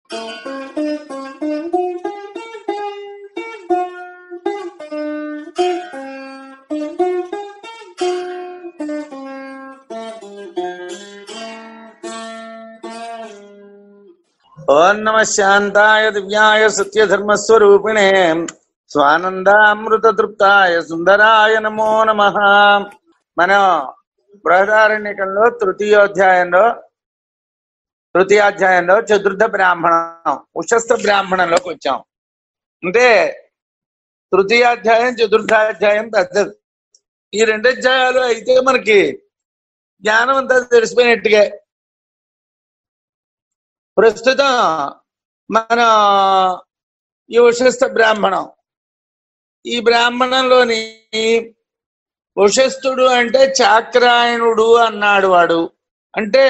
ఓం నమ శాంతాయ దివ్యాయ సత్యధర్మస్వరూపిణే స్వానందామృత తృప్తాయ సుందరాయ నమో నమ మనం బృహదారణ్యకంలో తృతీయోధ్యాయంలో తృతీయాధ్యాయంలో చతుర్థ బ్రాహ్మణం ఉషస్థ బ్రాహ్మణంలోకి వచ్చాం అంటే తృతీయాధ్యాయం చతుర్థాధ్యాయం పెద్దది ఈ రెండు అధ్యాయాలు అయితే మనకి జ్ఞానం అంతా తెలిసిపోయినట్టుగా ప్రస్తుతం మన ఈ ఉషస్థ బ్రాహ్మణం ఈ బ్రాహ్మణంలోని ఉషస్థుడు అంటే చాక్రాయణుడు అన్నాడు వాడు అంటే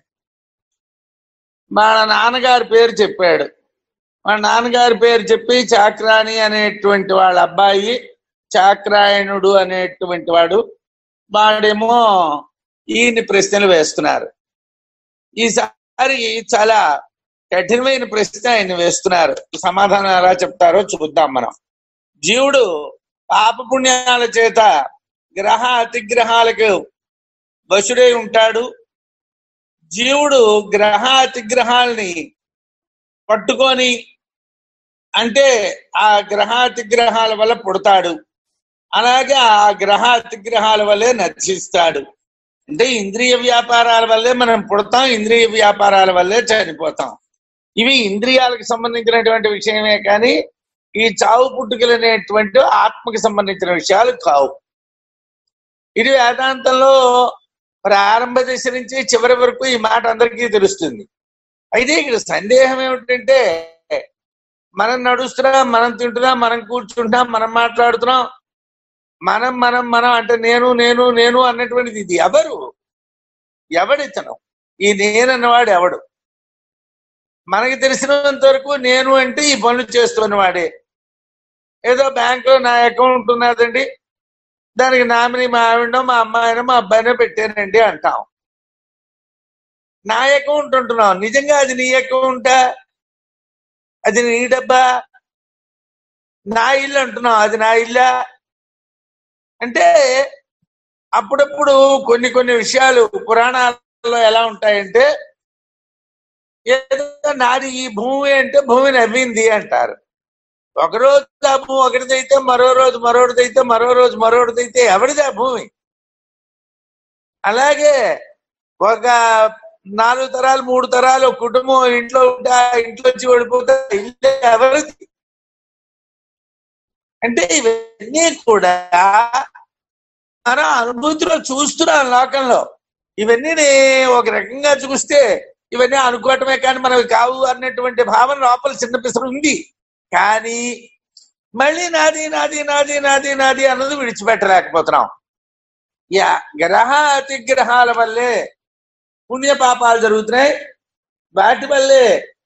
మన నాన్నగారి పేరు చెప్పాడు మా నాన్నగారి పేరు చెప్పి చాక్రాణి అనేటువంటి వాళ్ళ అబ్బాయి చాక్రాయణుడు అనేటువంటి వాడు వాడేమో ఈయన్ని ప్రశ్నలు వేస్తున్నారు ఈసారి చాలా కఠినమైన ప్రశ్న ఆయన వేస్తున్నారు సమాధానం ఎలా చెప్తారో చూద్దాం మనం జీవుడు పాపపుణ్యాల చేత గ్రహ అతిగ్రహాలకు వశుడై ఉంటాడు జీవుడు గ్రహ అతిగ్రహాల్ని పట్టుకొని అంటే ఆ గ్రహ అతిగ్రహాల వల్ల పుడతాడు అలాగే ఆ గ్రహ అతిగ్రహాల వల్లే నశిస్తాడు అంటే ఇంద్రియ వ్యాపారాల వల్లే మనం పుడతాం ఇంద్రియ వ్యాపారాల వల్లే చనిపోతాం ఇవి ఇంద్రియాలకు సంబంధించినటువంటి విషయమే కానీ ఈ చావు పుట్టుకలు అనేటువంటి ఆత్మకి సంబంధించిన విషయాలు కావు ఇది వేదాంతంలో ప్రారంభ దశ నుంచి చివరి వరకు ఈ మాట అందరికీ తెలుస్తుంది అయితే ఇక్కడ సందేహం ఏమిటంటే మనం నడుస్తున్నాం మనం తింటున్నాం మనం కూర్చుంటున్నాం మనం మాట్లాడుతున్నాం మనం మనం మనం అంటే నేను నేను నేను అన్నటువంటిది ఇది ఎవరు ఎవడితను ఈ నేను అన్నవాడు ఎవడు మనకి తెలిసినంత వరకు నేను అంటే ఈ పనులు చేస్తున్నవాడే ఏదో బ్యాంకులో నా అకౌంట్ ఉన్నదండి దానికి నామిని మా ఆవిడనో మా అమ్మాయినో మా అబ్బాయినో పెట్టానండి అంటాం నా అకౌంట్ అంటున్నాం నిజంగా అది నీ అకౌంటా అది నీ డబ్బా నా ఇల్లు అంటున్నాం అది నా ఇల్లా అంటే అప్పుడప్పుడు కొన్ని కొన్ని విషయాలు పురాణాల్లో ఎలా ఉంటాయంటే ఏదో నాది ఈ భూమి అంటే భూమి నవ్వింది అంటారు ఒక రోజు ఆ భూమి ఒకటిదైతే మరో రోజు మరొకటిదైతే మరో రోజు మరొకటిదైతే ఎవరిది ఆ భూమి అలాగే ఒక నాలుగు తరాలు మూడు తరాలు ఒక కుటుంబం ఇంట్లో ఉంటే ఆ ఇంట్లో వచ్చి ఓడిపోతే ఇల్లు ఎవరిది అంటే ఇవన్నీ కూడా మన అనుభూతిలో చూస్తున్నాం లోకంలో ఇవన్నీ ఒక రకంగా చూస్తే ఇవన్నీ అనుకోవటమే కానీ మనవి కావు అన్నటువంటి భావన లోపల చిన్న పిసరు ఉంది కానీ మళ్ళీ నాది నాది నాది నాది నాది అన్నది విడిచిపెట్టలేకపోతున్నాం యా గ్రహ అతిగ్రహాల వల్లే పుణ్య పాపాలు జరుగుతున్నాయి వాటి వల్లే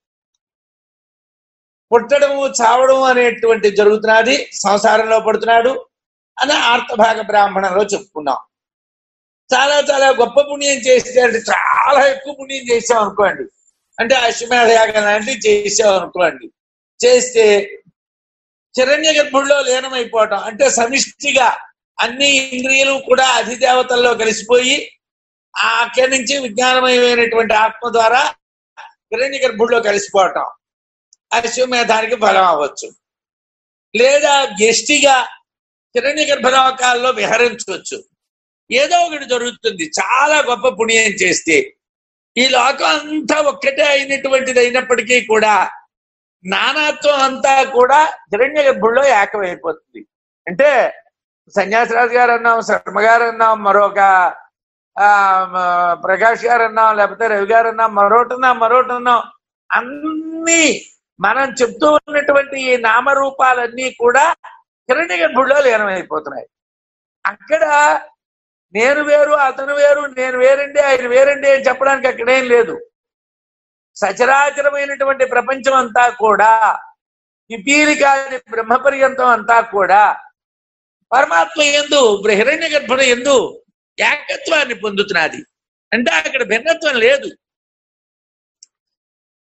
పుట్టడము చావడం అనేటువంటి జరుగుతున్నది సంసారంలో పడుతున్నాడు అని ఆర్తభాగ బ్రాహ్మణంలో చెప్పుకున్నాం చాలా చాలా గొప్ప పుణ్యం చేస్తే అంటే చాలా ఎక్కువ పుణ్యం చేసాం అనుకోండి అంటే అశ్వమేధ యాగం లాంటివి చేసాం అనుకోండి చేస్తే చిరణ్య గర్భుల్లో లీనమైపోవటం అంటే సమిష్టిగా అన్ని ఇంద్రియాలు కూడా అధిదేవతల్లో కలిసిపోయి ఆ అక్కడి నుంచి విజ్ఞానమయమైనటువంటి ఆత్మ ద్వారా హిరణ్య గర్భుల్లో కలిసిపోవటం అశ్వమేధానికి ఫలం అవ్వచ్చు లేదా వ్యష్టిగా హిరణ్య గర్భలోకాల్లో విహరించవచ్చు ఏదో ఒకటి జరుగుతుంది చాలా గొప్ప పుణ్యం చేస్తే ఈ లోకం అంతా ఒక్కటే అయినటువంటిది అయినప్పటికీ కూడా నానాత్వం అంతా కూడా హిరణ్య గర్భుల్లో ఏకమైపోతుంది అంటే సన్యాసరాజు గారు అన్నాం శర్మ గారు అన్నాం మరొక ఆ ప్రకాష్ గారు అన్నాం లేకపోతే రవి గారు అన్నాం మరొకటి అన్నాం మరొకటి అన్నాం అన్ని మనం చెప్తూ ఉన్నటువంటి ఈ నామరూపాలన్నీ కూడా హిరణ్య గర్భుల్లో లీనమైపోతున్నాయి అక్కడ నేను వేరు అతను వేరు నేను వేరండి ఆయన వేరండి అని చెప్పడానికి అక్కడేం లేదు సచరాచరమైనటువంటి ప్రపంచం అంతా కూడా పిపీలికాది బ్రహ్మ పర్యంతం అంతా కూడా పరమాత్మ ఎందు హిరణ్య గర్భుడు ఎందు ఏకత్వాన్ని పొందుతున్నది అంటే అక్కడ భిన్నత్వం లేదు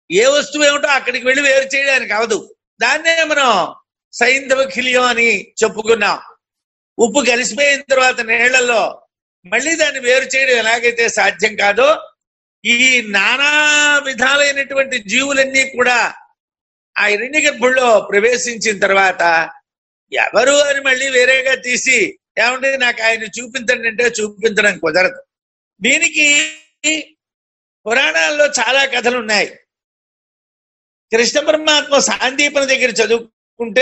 ఏ వస్తువు ఏమిటో అక్కడికి వెళ్ళి వేరు చేయడానికి అవదు దాన్నే మనం సైంధవ ఖిలియం అని చెప్పుకున్నాం ఉప్పు కలిసిపోయిన తర్వాత నీళ్లలో మళ్ళీ దాన్ని వేరు చేయడం ఎలాగైతే సాధ్యం కాదో ఈ నానా విధాలైనటువంటి జీవులన్నీ కూడా ఆ హిరణ్య గర్భుల్లో ప్రవేశించిన తర్వాత ఎవరు అని మళ్ళీ వేరేగా తీసి ఏమంటే నాకు ఆయన చూపించండి అంటే చూపించడం కుదరదు దీనికి పురాణాల్లో చాలా కథలు ఉన్నాయి కృష్ణ పరమాత్మ సాందీపన దగ్గర చదువుకుంటే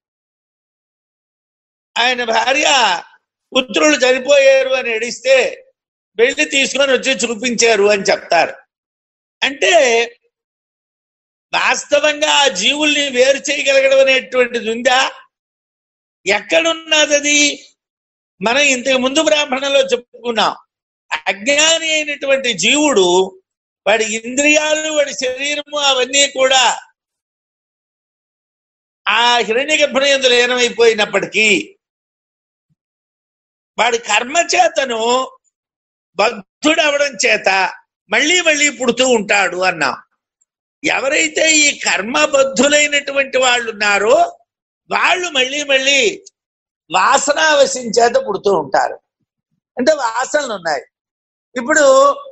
ఆయన భార్య పుత్రులు చనిపోయారు అని ఎడిస్తే వెళ్ళి తీసుకొని వచ్చి చూపించారు అని చెప్తారు అంటే వాస్తవంగా ఆ జీవుల్ని వేరు చేయగలగడం అనేటువంటిది ఉందా ఎక్కడున్నది అది మనం ఇంతకు ముందు బ్రాహ్మణంలో చెప్పుకున్నాం అజ్ఞాని అయినటువంటి జీవుడు వాడి ఇంద్రియాలు వాడి శరీరము అవన్నీ కూడా ఆ హిరణ్య గర్భణయందు లీనమైపోయినప్పటికీ వాడి కర్మ చేతను బద్ధుడు అవడం చేత మళ్ళీ మళ్ళీ పుడుతూ ఉంటాడు అన్నాం ఎవరైతే ఈ కర్మబద్ధులైనటువంటి వాళ్ళు ఉన్నారో వాళ్ళు మళ్ళీ మళ్ళీ వాసనావశం చేత పుడుతూ ఉంటారు అంటే వాసనలు ఉన్నాయి ఇప్పుడు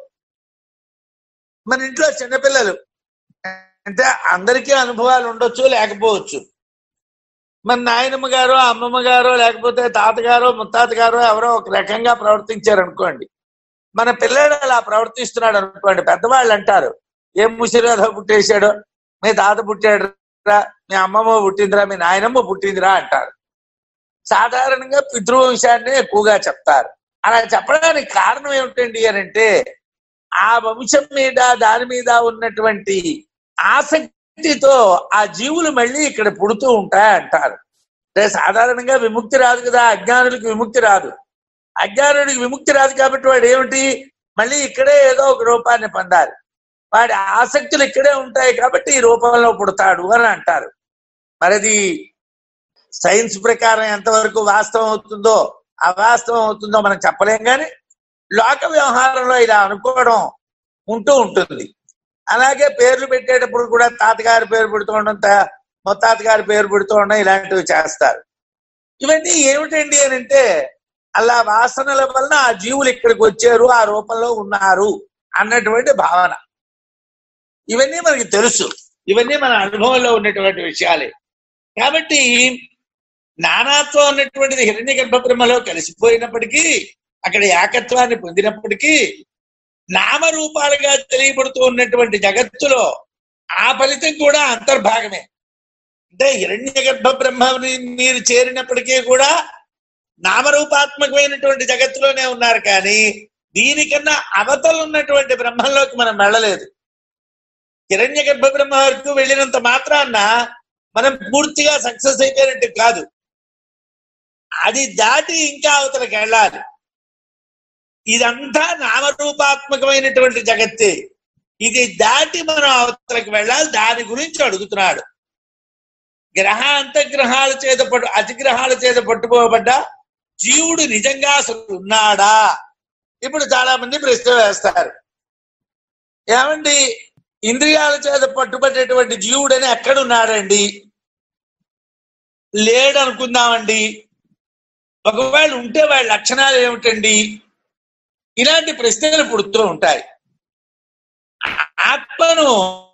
మన ఇంట్లో చిన్నపిల్లలు అంటే అందరికీ అనుభవాలు ఉండొచ్చు లేకపోవచ్చు మన నాయనమ్మ గారో అమ్మమ్మ గారో లేకపోతే తాతగారో ముత్తాత గారో ఎవరో ఒక రకంగా ప్రవర్తించారు అనుకోండి మన పిల్లాడు అలా ప్రవర్తిస్తున్నాడు అనుకోండి పెద్దవాళ్ళు అంటారు ఏం ముసిరాధ పుట్టేశాడు మీ తాత పుట్టాడు రా మీ అమ్మమ్మ పుట్టిందిరా మీ నాయనమ్మ పుట్టిందిరా అంటారు సాధారణంగా పితృవంశాన్ని ఎక్కువగా చెప్తారు అలా చెప్పడానికి కారణం ఏమిటండి అని అంటే ఆ వంశం మీద దాని మీద ఉన్నటువంటి ఆసక్తితో ఆ జీవులు మళ్ళీ ఇక్కడ పుడుతూ ఉంటాయి అంటారు అంటే సాధారణంగా విముక్తి రాదు కదా అజ్ఞానులకు విముక్తి రాదు అజ్ఞానుడికి విముక్తి రాదు కాబట్టి వాడు ఏమిటి మళ్ళీ ఇక్కడే ఏదో ఒక రూపాన్ని పొందాలి వాడి ఆసక్తులు ఇక్కడే ఉంటాయి కాబట్టి ఈ రూపంలో పుడతాడు అని అంటారు మరిది సైన్స్ ప్రకారం ఎంతవరకు వాస్తవం అవుతుందో అవాస్తవం అవుతుందో మనం చెప్పలేం కానీ లోక వ్యవహారంలో ఇలా అనుకోవడం ఉంటూ ఉంటుంది అలాగే పేర్లు పెట్టేటప్పుడు కూడా తాతగారి పేరు పెడుతూ ఉండడం తా- ముత్తాత గారి పేరు పెడుతూ ఉండడం ఇలాంటివి చేస్తారు ఇవన్నీ ఏమిటండి అని అంటే అలా వాసనల వలన ఆ జీవులు ఇక్కడికి వచ్చారు ఆ రూపంలో ఉన్నారు అన్నటువంటి భావన ఇవన్నీ మనకి తెలుసు ఇవన్నీ మన అనుభవంలో ఉన్నటువంటి విషయాలే కాబట్టి నానాత్వం అన్నటువంటిది హిరణ్య గర్భ బ్రహ్మలో కలిసిపోయినప్పటికీ అక్కడ ఏకత్వాన్ని పొందినప్పటికీ నామరూపాలుగా తెలియబడుతూ ఉన్నటువంటి జగత్తులో ఆ ఫలితం కూడా అంతర్భాగమే అంటే హిరణ్య గర్భ బ్రహ్మని మీరు చేరినప్పటికీ కూడా నామరూపాత్మకమైనటువంటి జగత్తులోనే ఉన్నారు కానీ దీనికన్నా అవతలు ఉన్నటువంటి బ్రహ్మంలోకి మనం వెళ్ళలేదు హిరణ్య గర్భ బ్రహ్మ వరకు వెళ్ళినంత మాత్రాన్న మనం పూర్తిగా సక్సెస్ అయిపోయినట్టు కాదు అది దాటి ఇంకా అవతలకి వెళ్ళాలి ఇదంతా నామరూపాత్మకమైనటువంటి జగత్తే ఇది దాటి మనం అవతలకి వెళ్ళాలి దాని గురించి అడుగుతున్నాడు గ్రహ అంతగ్రహాల చేత పట్టు అతిగ్రహాల చేత పట్టుకోబడ్డ జీవుడు నిజంగా అసలు ఉన్నాడా ఇప్పుడు చాలా మంది ప్రశ్న వేస్తారు ఏమండి ఇంద్రియాల చేత పట్టుబట్టేటువంటి జీవుడని ఎక్కడున్నాడండి లేడు అనుకుందామండి ఒకవేళ ఉంటే వాళ్ళ లక్షణాలు ఏమిటండి ఇలాంటి ప్రశ్నలు పుడుతూ ఉంటాయి ఆత్మను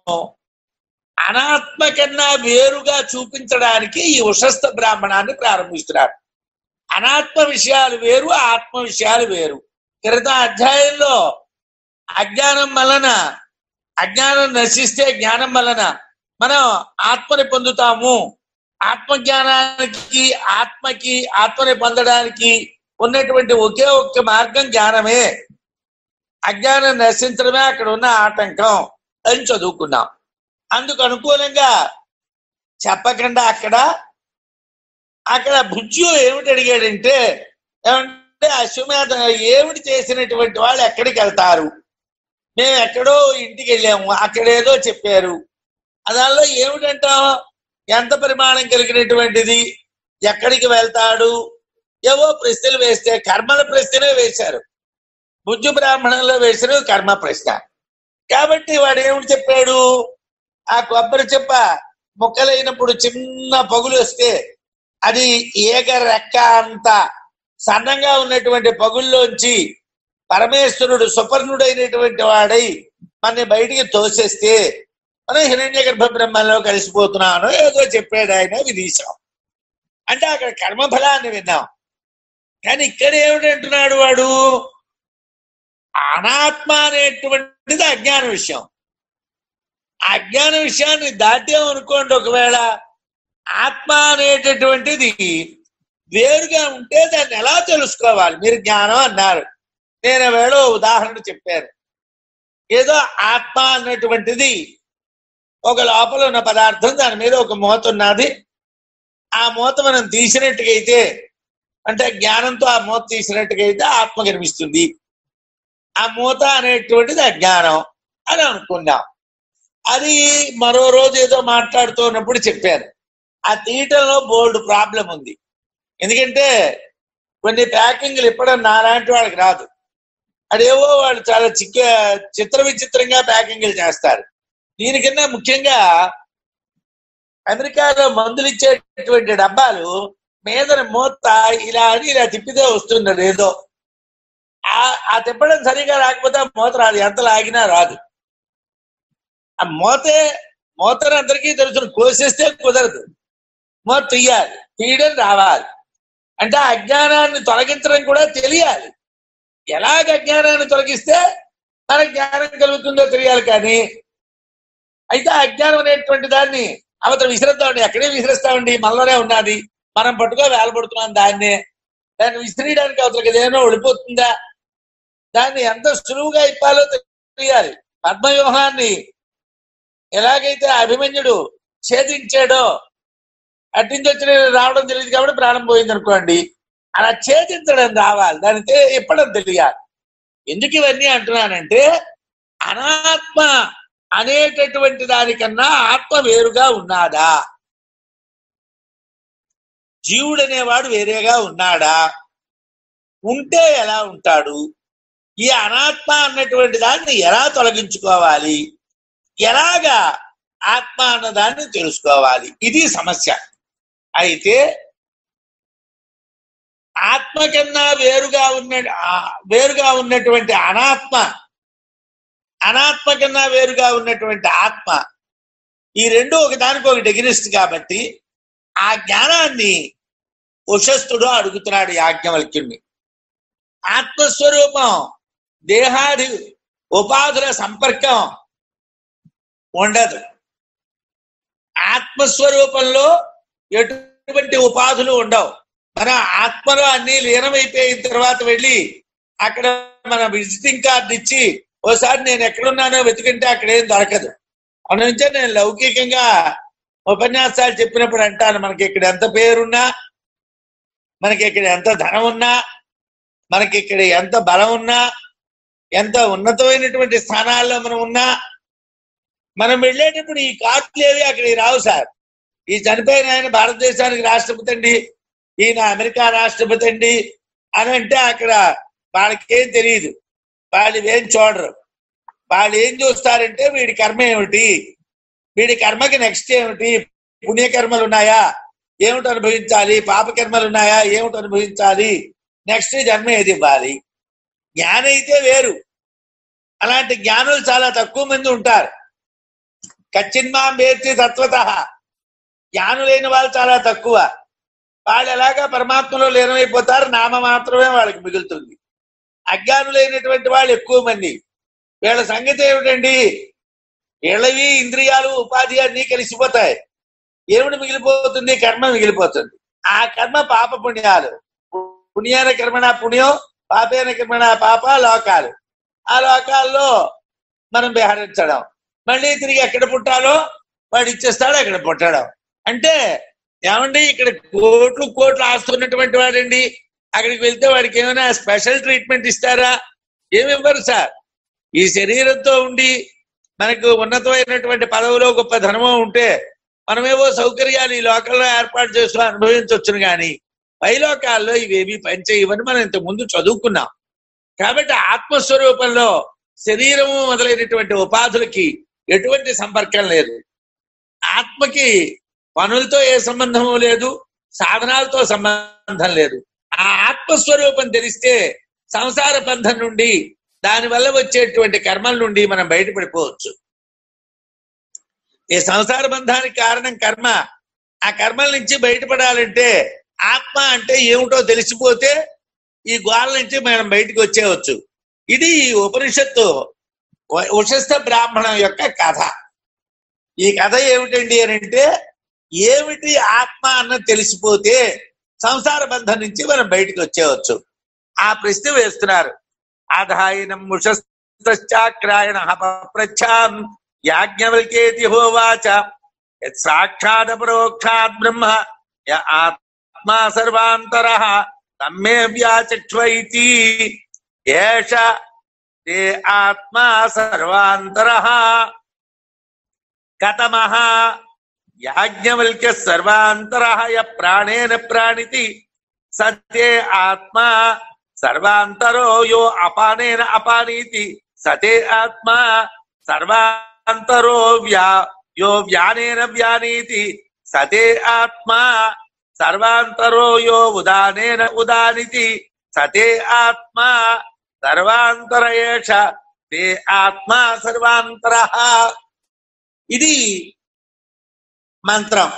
అనాత్మ కన్నా వేరుగా చూపించడానికి ఈ ఉషస్థ బ్రాహ్మణాన్ని ప్రారంభిస్తున్నారు అనాత్మ విషయాలు వేరు ఆత్మ విషయాలు వేరు క్రితం అధ్యాయంలో అజ్ఞానం వలన అజ్ఞానం నశిస్తే జ్ఞానం వలన మనం ఆత్మని పొందుతాము ఆత్మజ్ఞానానికి ఆత్మకి ఆత్మని పొందడానికి ఉన్నటువంటి ఒకే ఒక్క మార్గం జ్ఞానమే అజ్ఞానం నశించడమే అక్కడ ఉన్న ఆటంకం అని చదువుకున్నాం అందుకు అనుకూలంగా చెప్పకుండా అక్కడ అక్కడ భుజ్జు ఏమిటి అడిగాడంటే ఏమంటే అశ్వమేధ ఏమిటి చేసినటువంటి వాళ్ళు ఎక్కడికి వెళ్తారు మేము ఎక్కడో ఇంటికి వెళ్ళాము అక్కడేదో చెప్పారు దానిలో ఏమిటంటాం ఎంత పరిమాణం కలిగినటువంటిది ఎక్కడికి వెళ్తాడు ఏవో ప్రశ్నలు వేస్తే కర్మల ప్రశ్నలే వేశారు భుజు బ్రాహ్మణంలో వేసిన కర్మ ప్రశ్న కాబట్టి వాడు ఏమిటి చెప్పాడు ఆ కొబ్బరి చెప్ప ముక్కలైనప్పుడు చిన్న పగులు వస్తే అది ఏక రెక్క అంత సన్నంగా ఉన్నటువంటి పగుల్లోంచి పరమేశ్వరుడు సుపర్ణుడైనటువంటి వాడై మన బయటికి తోసేస్తే మనం హిరణ్య గర్భ బ్రహ్మంలో కలిసిపోతున్నాను ఏదో చెప్పాడు ఆయన విధీశాం అంటే అక్కడ కర్మఫలాన్ని విన్నాం కానీ ఇక్కడ ఏమిటంటున్నాడు వాడు అనాత్మ అనేటువంటిది అజ్ఞాన విషయం ఆ అజ్ఞాన విషయాన్ని దాటామనుకోండి ఒకవేళ ఆత్మ అనేటటువంటిది వేరుగా ఉంటే దాన్ని ఎలా తెలుసుకోవాలి మీరు జ్ఞానం అన్నారు నేను వేళ ఉదాహరణ చెప్పాను ఏదో ఆత్మ అన్నటువంటిది ఒక లోపల ఉన్న పదార్థం దాని మీద ఒక మూత ఉన్నది ఆ మూత మనం తీసినట్టుగైతే అంటే జ్ఞానంతో ఆ మూత తీసినట్టుగైతే ఆత్మ కనిపిస్తుంది ఆ మూత అనేటువంటిది అజ్ఞానం అని అనుకున్నాం అది మరో రోజు ఏదో మాట్లాడుతున్నప్పుడు చెప్పాను ఆ తీయటంలో బోల్డ్ ప్రాబ్లం ఉంది ఎందుకంటే కొన్ని ప్యాకింగ్లు ఇప్పడం నాలాంటి వాళ్ళకి రాదు అదేవో వాళ్ళు చాలా చిక్క చిత్ర విచిత్రంగా ప్యాకింగ్లు చేస్తారు దీనికన్నా ముఖ్యంగా అమెరికాలో మందులు ఇచ్చేటటువంటి డబ్బాలు మీద మూత ఇలా అని ఇలా తిప్పితే వస్తున్నది ఏదో ఆ ఆ తిప్పడం సరిగా రాకపోతే ఆ మూత రాదు ఎంత లాగినా రాదు ఆ మూతే మూతను అందరికీ తెలుసు కోసేస్తే కుదరదు మూత తీయాలి తీయడం రావాలి అంటే ఆ అజ్ఞానాన్ని తొలగించడం కూడా తెలియాలి ఎలాగ అజ్ఞానాన్ని తొలగిస్తే మన జ్ఞానం కలుగుతుందో తెలియాలి కానీ అయితే ఆ అజ్ఞానం అనేటువంటి దాన్ని అవతల విసిరేద్దామండి ఎక్కడే విసిరేస్తామండి మనలోనే ఉన్నది మనం పట్టుకో వేలపడుతున్నాం దాన్నే దాన్ని విసిరేయడానికి అవతలకి ఏదైనా ఒడిపోతుందా దాన్ని ఎంత సులువుగా ఇప్పాలో తెలియాలి పద్మవ్యూహాన్ని ఎలాగైతే అభిమన్యుడు ఛేదించాడో అట్టించి వచ్చిన రావడం తెలియదు కాబట్టి ప్రాణం పోయింది అనుకోండి అలా ఛేదించడం రావాలి దానికి ఇప్పడం తెలియాలి ఎందుకు ఇవన్నీ అంటున్నానంటే అనాత్మ అనేటటువంటి దానికన్నా ఆత్మ వేరుగా ఉన్నాదా జీవుడు అనేవాడు వేరేగా ఉన్నాడా ఉంటే ఎలా ఉంటాడు ఈ అనాత్మ అన్నటువంటి దాన్ని ఎలా తొలగించుకోవాలి ఎలాగా ఆత్మ అన్నదాన్ని తెలుసుకోవాలి ఇది సమస్య అయితే ఆత్మ కన్నా వేరుగా ఉన్న ఆ, వేరుగా ఉన్నటువంటి అనాత్మ అనాత్మ కన్నా వేరుగా ఉన్నటువంటి ఆత్మ ఈ రెండు ఒకదానికి ఒకటి ఎగిరిస్ట్ కాబట్టి ఆ జ్ఞానాన్ని ఉషస్థుడు అడుగుతున్నాడు యాజ్ఞవల్క్యుణ్ణి ఆత్మస్వరూపం దేహాది ఉపాధుల సంపర్కం ఉండదు ఆత్మస్వరూపంలో ఎటువంటి ఉపాధులు ఉండవు మన ఆత్మలో అన్ని లీనమైపోయిన తర్వాత వెళ్ళి అక్కడ మన విజిటింగ్ కార్డు ఇచ్చి ఓసారి నేను ఎక్కడున్నానో వెతుకుంటే అక్కడ ఏం దొరకదు అన్న నుంచే నేను లౌకికంగా ఉపన్యాసాలు చెప్పినప్పుడు అంటాను మనకి ఇక్కడ ఎంత పేరున్నా మనకి ఇక్కడ ఎంత ధనం ఉన్నా మనకి ఇక్కడ ఎంత బలం ఉన్నా ఎంత ఉన్నతమైనటువంటి స్థానాల్లో మనం ఉన్నా మనం వెళ్ళేటప్పుడు ఈ కార్డులు ఏవి అక్కడికి రావు సార్ ఈ చనిపోయిన ఆయన భారతదేశానికి రాష్ట్రపతి అండి ఈయన అమెరికా రాష్ట్రపతి అండి అని అంటే అక్కడ వాళ్ళకేం తెలియదు వాళ్ళు ఏం చూడరు వాళ్ళు ఏం చూస్తారంటే వీడి కర్మ ఏమిటి వీడి కర్మకి నెక్స్ట్ ఏమిటి పుణ్యకర్మలు ఉన్నాయా ఏమిటి అనుభవించాలి పాపకర్మలు ఉన్నాయా ఏమిటి అనుభవించాలి నెక్స్ట్ జన్మ ఏది ఇవ్వాలి జ్ఞానం అయితే వేరు అలాంటి జ్ఞానులు చాలా తక్కువ మంది ఉంటారు కచ్చిన్మాం వేర్చి తత్వత జ్ఞానులైన వాళ్ళు చాలా తక్కువ వాళ్ళు ఎలాగా పరమాత్మలో లీనమైపోతారు నామ మాత్రమే వాళ్ళకి మిగులుతుంది అజ్ఞానులైనటువంటి వాళ్ళు ఎక్కువ మంది వీళ్ళ సంగతి ఏమిటండి వీళ్ళవి ఇంద్రియాలు ఉపాధి అన్ని కలిసిపోతాయి ఏమిటి మిగిలిపోతుంది కర్మ మిగిలిపోతుంది ఆ కర్మ పాప పుణ్యాలు పుణ్యాన కర్మణ పుణ్యం పాపేన కర్మణ పాప లోకాలు ఆ లోకాల్లో మనం విహరించడం మళ్ళీ తిరిగి ఎక్కడ పుట్టాలో వాడు ఇచ్చేస్తాడు అక్కడ పుట్టడం అంటే ఏమండి ఇక్కడ కోట్లు కోట్లు ఆస్తున్నటువంటి వాడండి అక్కడికి వెళ్తే వాడికి ఏమైనా స్పెషల్ ట్రీట్మెంట్ ఇస్తారా ఏమి ఇవ్వరు సార్ ఈ శరీరంతో ఉండి మనకు ఉన్నతమైనటువంటి పదవిలో గొప్ప ధనమో ఉంటే మనమేవో సౌకర్యాలు ఈ లోకల్లో ఏర్పాటు చేసుకుని అనుభవించవచ్చును కానీ పైలోకాల్లో ఇవేవి పనిచేయవని మనం ఇంతకు ముందు చదువుకున్నాం కాబట్టి ఆత్మస్వరూపంలో శరీరము మొదలైనటువంటి ఉపాధులకి ఎటువంటి సంపర్కం లేదు ఆత్మకి పనులతో ఏ సంబంధము లేదు సాధనాలతో సంబంధం లేదు ఆ ఆత్మస్వరూపం తెలిస్తే సంసార బంధం నుండి దాని వల్ల వచ్చేటువంటి కర్మల నుండి మనం బయటపడిపోవచ్చు ఈ సంసార బంధానికి కారణం కర్మ ఆ కర్మల నుంచి బయటపడాలంటే ఆత్మ అంటే ఏమిటో తెలిసిపోతే ఈ గోళ నుంచి మనం బయటకు వచ్చేయవచ్చు ఇది ఈ ఉపనిషత్తు వ- ఉషస్థ బ్రాహ్మణం యొక్క కథ ఈ కథ ఏమిటండి అని అంటే ఏమిటి ఆత్మ అన్నది తెలిసిపోతే సంసార బంధం నుంచి మనం బయటకు వచ్చేయవచ్చు ఆ ప్రశ్న వేస్తున్నారు ఆధాయినం ఉషశ్చాక్రాయణ ప్రచ్ఛాం యాజ్ఞవల్కేతి హోవాచ యత్ సాక్షాద్ పరోక్షాత్ బ్రహ్మ య ఆత్మా సర్వాంతర తమ్మే వ్యాచక్ష్వ ఇతి ఏష ते ఆత్మా సర్వాంతర కథమః యాజ్ఞవల్క్య సర్వాంతర య ప్రాణేన ప్రాణితి సత్యే ఆత్మా సర్వాంతరో యో అపానేన అపానీతి సతే ఆత్మా సర్వాంతరో వ్యా యో వ్యానేన వ్యానీతి సతే ఆత్మా సర్వాంతరో యో ఉదానేన ఉదానితి సతే ఆత్మా సర్వాంతర ఏష తే ఆత్మా సర్వాంతర ఇది మంత్రం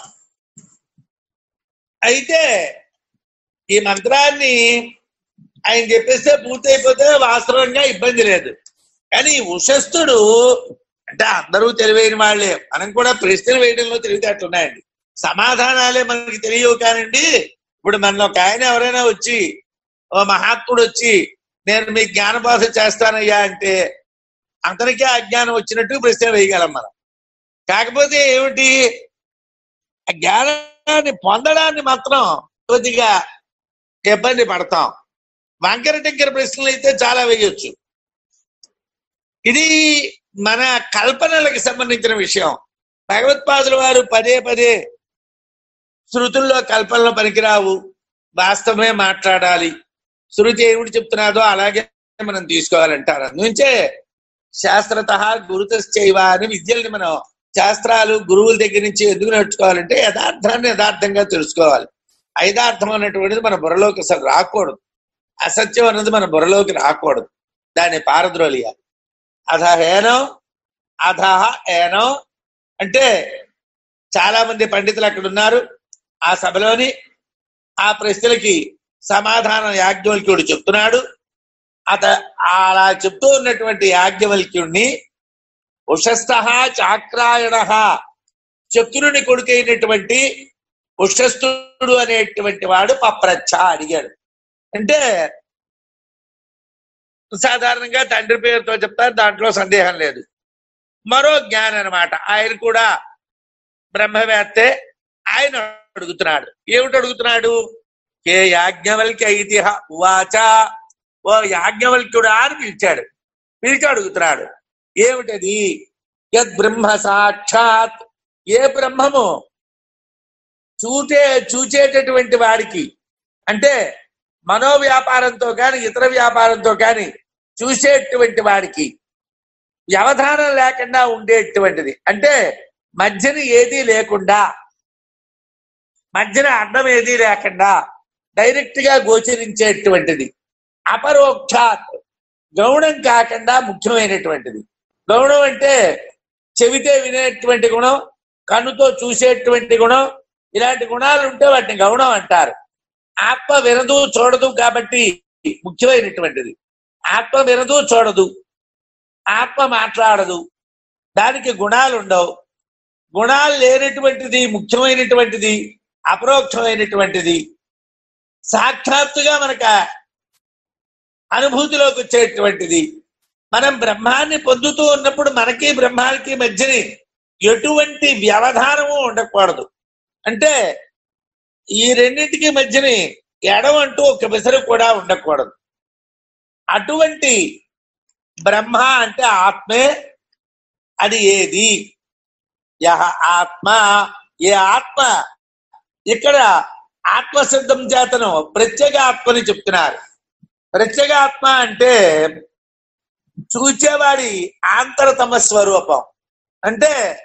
అయితే ఈ మంత్రాన్ని ఆయన చెప్పేస్తే పూర్తయిపోతే వాస్తవంగా ఇబ్బంది లేదు కానీ ఈ ఉషస్థుడు అంటే అందరూ తెలివైన వాళ్ళే మనం కూడా ప్రశ్నలు వేయడంలో తెలివితేటలు ఉన్నాయండి సమాధానాలే మనకి తెలియవు కానండి ఇప్పుడు మన ఒక ఆయన ఎవరైనా వచ్చి ఓ మహాత్ముడు వచ్చి నేను మీ జ్ఞానబోధ చేస్తానయ్యా అంటే అందరికీ అజ్ఞానం వచ్చినట్టు ప్రశ్న వేయగలం మనం కాకపోతే ఏమిటి ఆ జ్ఞానాన్ని పొందడాన్ని మాత్రం కొద్దిగా ఇబ్బంది పడతాం వంకర టింకర ప్రశ్నలు అయితే చాలా వేయొచ్చు ఇది మన కల్పనలకు సంబంధించిన విషయం భగవత్పాదుల వారు పదే పదే శృతుల్లో కల్పనలు పనికిరావు వాస్తవమే మాట్లాడాలి శృతి ఏమిటి చెప్తున్నాదో అలాగే మనం తీసుకోవాలంటారు అందుంచే శాస్త్రత గురుతశ్చైవ అని విద్యల్ని మనం శాస్త్రాలు గురువుల దగ్గర నుంచి ఎందుకు నేర్చుకోవాలంటే యథార్థాన్ని యథార్థంగా తెలుసుకోవాలి ఐదార్థం అన్నటువంటిది మన బుర్రలోకి అసలు రాకూడదు అసత్యం అన్నది మన బుర్రలోకి రాకూడదు దాన్ని పారద్రోలియాలి అధ హేనం అధ ఏనం అంటే చాలా మంది పండితులు అక్కడ ఉన్నారు ఆ సభలోని ఆ ప్రశ్నలకి సమాధానం యాజ్ఞవల్క్యుడు చెప్తున్నాడు అత అలా చెప్తూ ఉన్నటువంటి యాజ్ఞవల్క్యుడిని ఉషస్థ చాక్రాయణ చక్రుని కొడుకైనటువంటి ఉషస్థుడు అనేటువంటి వాడు పప్రచ్ఛ అడిగాడు అంటే సాధారణంగా తండ్రి పేరుతో చెప్తారు దాంట్లో సందేహం లేదు మరో జ్ఞానం అన్నమాట ఆయన కూడా బ్రహ్మవేత్తే ఆయన అడుగుతున్నాడు ఏమిటి అడుగుతున్నాడు ఏ యాజ్ఞవల్క్య ఇతిహ ఉవాచ ఓ యాజ్ఞవల్క్యుడా అని పిలిచాడు పిలిచి అడుగుతున్నాడు ఏమిటది యద్ బ్రహ్మ సాక్షాత్ ఏ బ్రహ్మము చూచే చూచేటటువంటి వాడికి అంటే మనో వ్యాపారంతో కానీ ఇతర వ్యాపారంతో కానీ చూసేటువంటి వాడికి వ్యవధానం లేకుండా ఉండేటువంటిది అంటే మధ్యన ఏదీ లేకుండా మధ్యన అడ్డం ఏదీ లేకుండా డైరెక్ట్ గా గోచరించేటువంటిది అపరోక్షాత్ గౌణం కాకుండా ముఖ్యమైనటువంటిది గౌణం అంటే చెవితే వినేటువంటి గుణం కన్నుతో చూసేటువంటి గుణం ఇలాంటి గుణాలు ఉంటే వాటిని గౌణం అంటారు ఆత్మ వినదు చూడదు కాబట్టి ముఖ్యమైనటువంటిది ఆత్మ వినదు చూడదు ఆత్మ మాట్లాడదు దానికి గుణాలు ఉండవు గుణాలు లేనటువంటిది ముఖ్యమైనటువంటిది అపరోక్షమైనటువంటిది సాక్షాత్తుగా మనకు ఆ అనుభూతిలోకి వచ్చేటువంటిది మనం బ్రహ్మాన్ని పొందుతూ ఉన్నప్పుడు మనకి బ్రహ్మానికి మధ్యని ఎటువంటి వ్యవధానము ఉండకూడదు అంటే ఈ రెండింటికి మధ్యని ఎడం అంటూ ఒక విసరు కూడా ఉండకూడదు అటువంటి బ్రహ్మ అంటే ఆత్మే అది ఏది యహ ఆత్మ ఏ ఆత్మ ఇక్కడ ఆత్మశబ్దం చేతను ప్రత్యేక ఆత్మని చెప్తున్నారు ప్రత్యేక ఆత్మ అంటే చూచేవాడి ఆంతరతమ స్వరూపం అంటే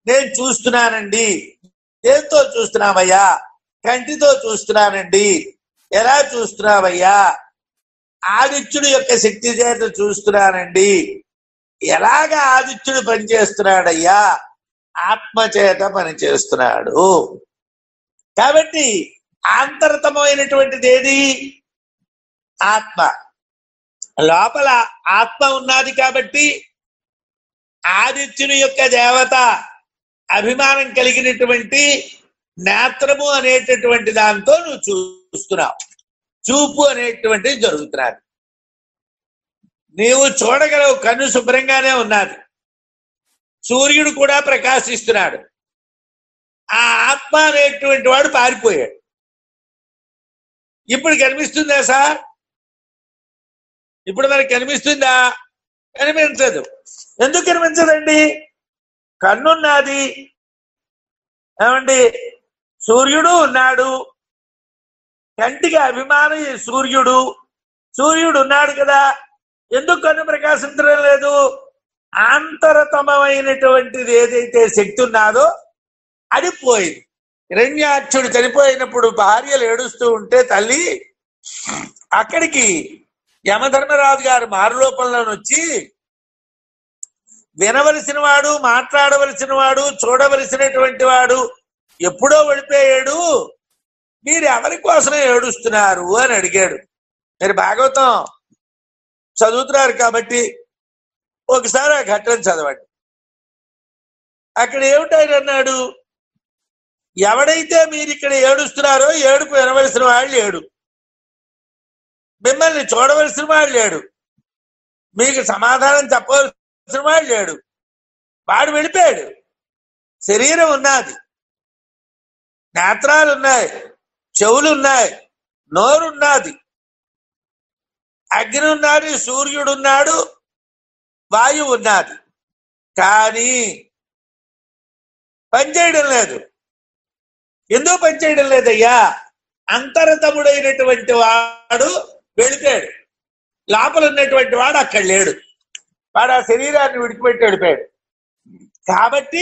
నేను చూస్తున్నానండి దేంతో చూస్తున్నావయ్యా కంటితో చూస్తున్నానండి ఎలా చూస్తున్నావయ్యా ఆదిత్యుడు యొక్క శక్తి చేత చూస్తున్నానండి ఎలాగ ఆదిత్యుడు పనిచేస్తున్నాడయ్యా ఆత్మ చేత పనిచేస్తున్నాడు కాబట్టి ఆంతరతమైనటువంటిది ఏది ఆత్మ లోపల ఆత్మ ఉన్నది కాబట్టి ఆదిత్యుని యొక్క దేవత అభిమానం కలిగినటువంటి నేత్రము అనేటటువంటి దాంతో నువ్వు చూస్తున్నావు చూపు అనేటువంటిది జరుగుతున్నది నీవు చూడగలవు కన్ను శుభ్రంగానే ఉన్నది సూర్యుడు కూడా ప్రకాశిస్తున్నాడు ఆ ఆత్మ అనేటువంటి వాడు పారిపోయాడు ఇప్పుడు కనిపిస్తుందా సార్ ఇప్పుడు మనకి కనిపిస్తుందా కనిపించదు ఎందుకు కనిపించదండి కన్నున్నది ఏమండి సూర్యుడు ఉన్నాడు కంటికి అభిమాని సూర్యుడు సూర్యుడు ఉన్నాడు కదా ఎందుకు కన్ను ప్రకాశించడం లేదు ఆంతరతమైనటువంటిది ఏదైతే శక్తి ఉన్నదో అది పోయింది హిరణ్యాక్షుడు చనిపోయినప్పుడు భార్యలు ఏడుస్తూ ఉంటే తల్లి అక్కడికి యమధర్మరాజు గారు మారులోపంలో వచ్చి వినవలసిన వాడు మాట్లాడవలసిన వాడు చూడవలసినటువంటి వాడు ఎప్పుడో వెళ్ళిపోయాడు మీరు ఎవరి కోసమే ఏడుస్తున్నారు అని అడిగాడు మీరు భాగవతం చదువుతున్నారు కాబట్టి ఒకసారి ఆ ఘట్టం చదవండి అక్కడ ఏమిటాయన అన్నాడు ఎవడైతే మీరు ఇక్కడ ఏడుస్తున్నారో ఏడుపు వినవలసిన వాళ్ళు లేడు మిమ్మల్ని చూడవలసిన వాడు లేడు మీకు సమాధానం చెప్పవలసిన వాడు లేడు వాడు వెళ్ళిపోయాడు శరీరం ఉన్నది నేత్రాలు ఉన్నాయి చెవులు ఉన్నాయి నోరున్నది అగ్ని ఉన్నది సూర్యుడు ఉన్నాడు వాయువు ఉన్నది కానీ పనిచేయడం లేదు ఎందుకు పనిచేయడం లేదయ్యా అంతరతముడైనటువంటి వాడు వెళ్ళిపోయాడు లోపల ఉన్నటువంటి వాడు అక్కడ లేడు వాడు ఆ శరీరాన్ని విడిచిపెట్టి వెళ్ళిపోయాడు కాబట్టి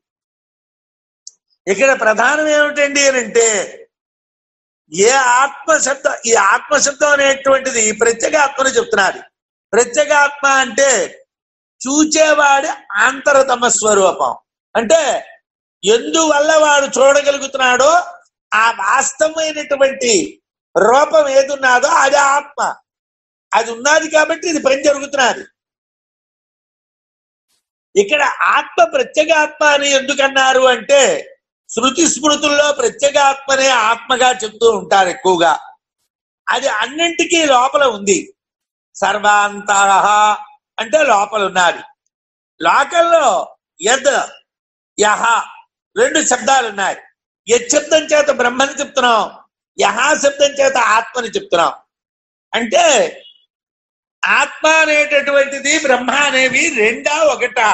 ఇక్కడ ప్రధానం ఏమిటండి అని అంటే ఏ ఆత్మశబ్దం ఈ ఆత్మశబ్దం అనేటువంటిది ఈ ప్రత్యేగాత్మను చెప్తున్నది ప్రత్యేగాత్మ అంటే చూచేవాడి ఆంతరతమ స్వరూపం అంటే ఎందువల్ల వాడు చూడగలుగుతున్నాడో ఆ వాస్తవమైనటువంటి రూపం ఏదున్నదో అది ఆత్మ అది ఉన్నది కాబట్టి ఇది పని జరుగుతున్నది ఇక్కడ ఆత్మ ప్రత్యేగాత్మ అని ఎందుకన్నారు అంటే శృతి స్మృతుల్లో ప్రత్యేగాత్మనే ఆత్మగా చెప్తూ ఉంటారు ఎక్కువగా అది అన్నింటికీ లోపల ఉంది సర్వాంతర అంటే లోపల ఉన్నది లోకల్లో యద్ యహ రెండు శబ్దాలు ఉన్నాయి యత్ శబ్దం చేత బ్రహ్మని చెప్తున్నాం యహా శబ్దం చేత ఆత్మని చెప్తున్నాం అంటే ఆత్మ అనేటటువంటిది బ్రహ్మ అనేవి రెండా ఒకటా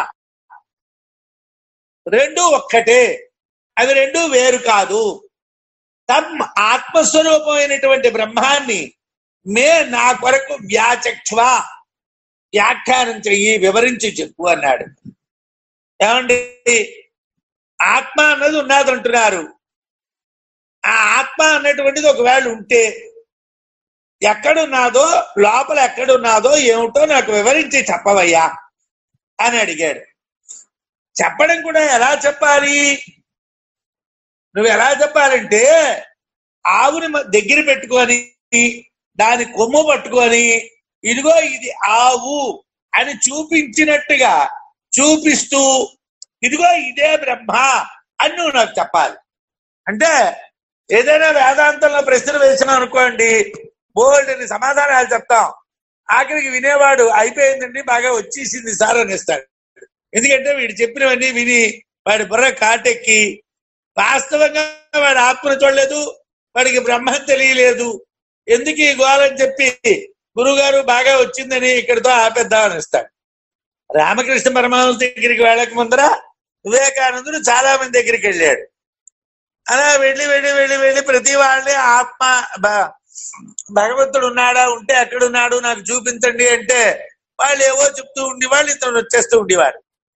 రెండు ఒక్కటే అవి రెండు వేరు కాదు తమ్ ఆత్మస్వరూపమైనటువంటి బ్రహ్మాన్ని మే నా కొరకు వ్యాచక్ష్వ వ్యాఖ్యానం చెయ్యి వివరించి చెప్పు అన్నాడు ఏమండి ఆత్మ అన్నది ఉన్నది అంటున్నారు ఆ ఆత్మ అన్నటువంటిది ఒకవేళ ఉంటే ఎక్కడున్నాదో లోపల ఎక్కడున్నాదో ఏమిటో నాకు వివరించి చెప్పవయ్యా అని అడిగాడు చెప్పడం కూడా ఎలా చెప్పాలి నువ్వు ఎలా చెప్పాలంటే ఆవుని మ- దగ్గర పెట్టుకొని దాని కొమ్ము పట్టుకొని ఇదిగో ఇది ఆవు అని చూపించినట్టుగా చూపిస్తూ ఇదిగో ఇదే బ్రహ్మ అని నువ్వు నాకు చెప్పాలి అంటే ఏదైనా వేదాంతంలో ప్రశ్న వేసినా అనుకోండి బోల్డ్ అని సమాధానాలు చెప్తాం ఆఖరికి వినేవాడు అయిపోయిందండి బాగా వచ్చేసింది సార్ అని ఇస్తాడు ఎందుకంటే వీడు చెప్పినవన్నీ విని వాడి బుర్ర కాటెక్కి వాస్తవంగా వాడు ఆత్మను చూడలేదు వాడికి బ్రహ్మం తెలియలేదు ఎందుకు ఈ గోలని చెప్పి గురుగారు బాగా వచ్చిందని ఇక్కడితో ఆపేద్దామని ఇస్తాడు రామకృష్ణ పరమహంస దగ్గరికి వెళ్ళక ముందర వివేకానందుడు చాలా మంది దగ్గరికి వెళ్ళాడు అలా వెళ్ళి వెళ్ళి వెళ్ళి వెళ్ళి ప్రతి వాళ్ళని ఆత్మ బ- భగవంతుడు ఉన్నాడా ఉంటే ఎక్కడున్నాడు నాకు చూపించండి అంటే వాళ్ళు ఏవో చెప్తూ ఉండేవాళ్ళు ఇతను వచ్చేస్తూ ఉండేవారు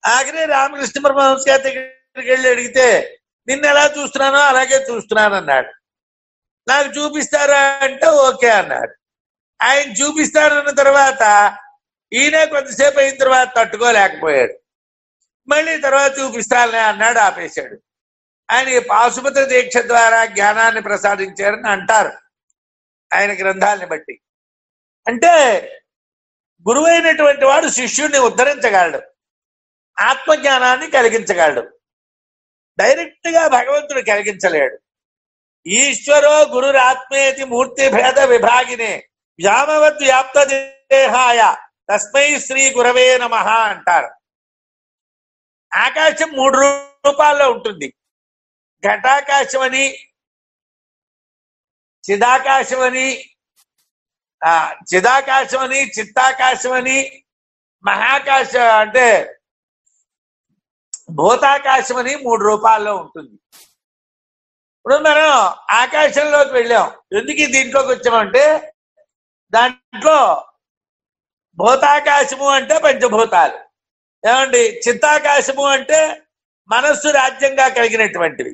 ఆఖరి రామకృష్ణ పరమహంస గారి దగ్గరికి వెళ్ళి అడిగితే నిన్ను ఎలా చూస్తున్నానో అలాగే చూస్తున్నాను అన్నాడు నాకు చూపిస్తారా అంటే ఓకే అన్నాడు ఆయన చూపిస్తారన్న తర్వాత ఈయన కొంతసేపు అయిన తర్వాత తట్టుకోలేకపోయాడు మళ్ళీ తర్వాత చూపిస్తానులే అన్నాడు ఆపేశాడు ఆయన ఈ పాశుపత దీక్ష ద్వారా జ్ఞానాన్ని ప్రసాదించారని అంటారు ఆయన గ్రంథాలని బట్టి అంటే గురువైనటువంటి వాడు శిష్యుడిని ఉద్ధరించగలడు ఆత్మజ్ఞానాన్ని కలిగించగలడు డైరెక్ట్ గా భగవంతుడు కలిగించలేడు ఈశ్వరో గురురాత్మేతి మూర్తి భేద విభాగినే వ్యామవద్ వ్యాప్త దేహాయ తస్మై శ్రీ గురవే నమ అంటారు ఆకాశం మూడు రూపాల్లో ఉంటుంది ఘటాకాశం అని చిదాకాశం అని ఆ, చిదాకాశం అని చిత్తాకాశం అని మహాకాశ అంటే భూతాకాశం అని మూడు రూపాల్లో ఉంటుంది ఇప్పుడు మనం ఆకాశంలోకి వెళ్ళాం ఎందుకు ఈ దీంట్లోకి వచ్చామంటే దాంట్లో భూతాకాశము అంటే పంచభూతాలు ఏమండి చిత్తాకాశము అంటే మనస్సు రాజ్యంగా కలిగినటువంటివి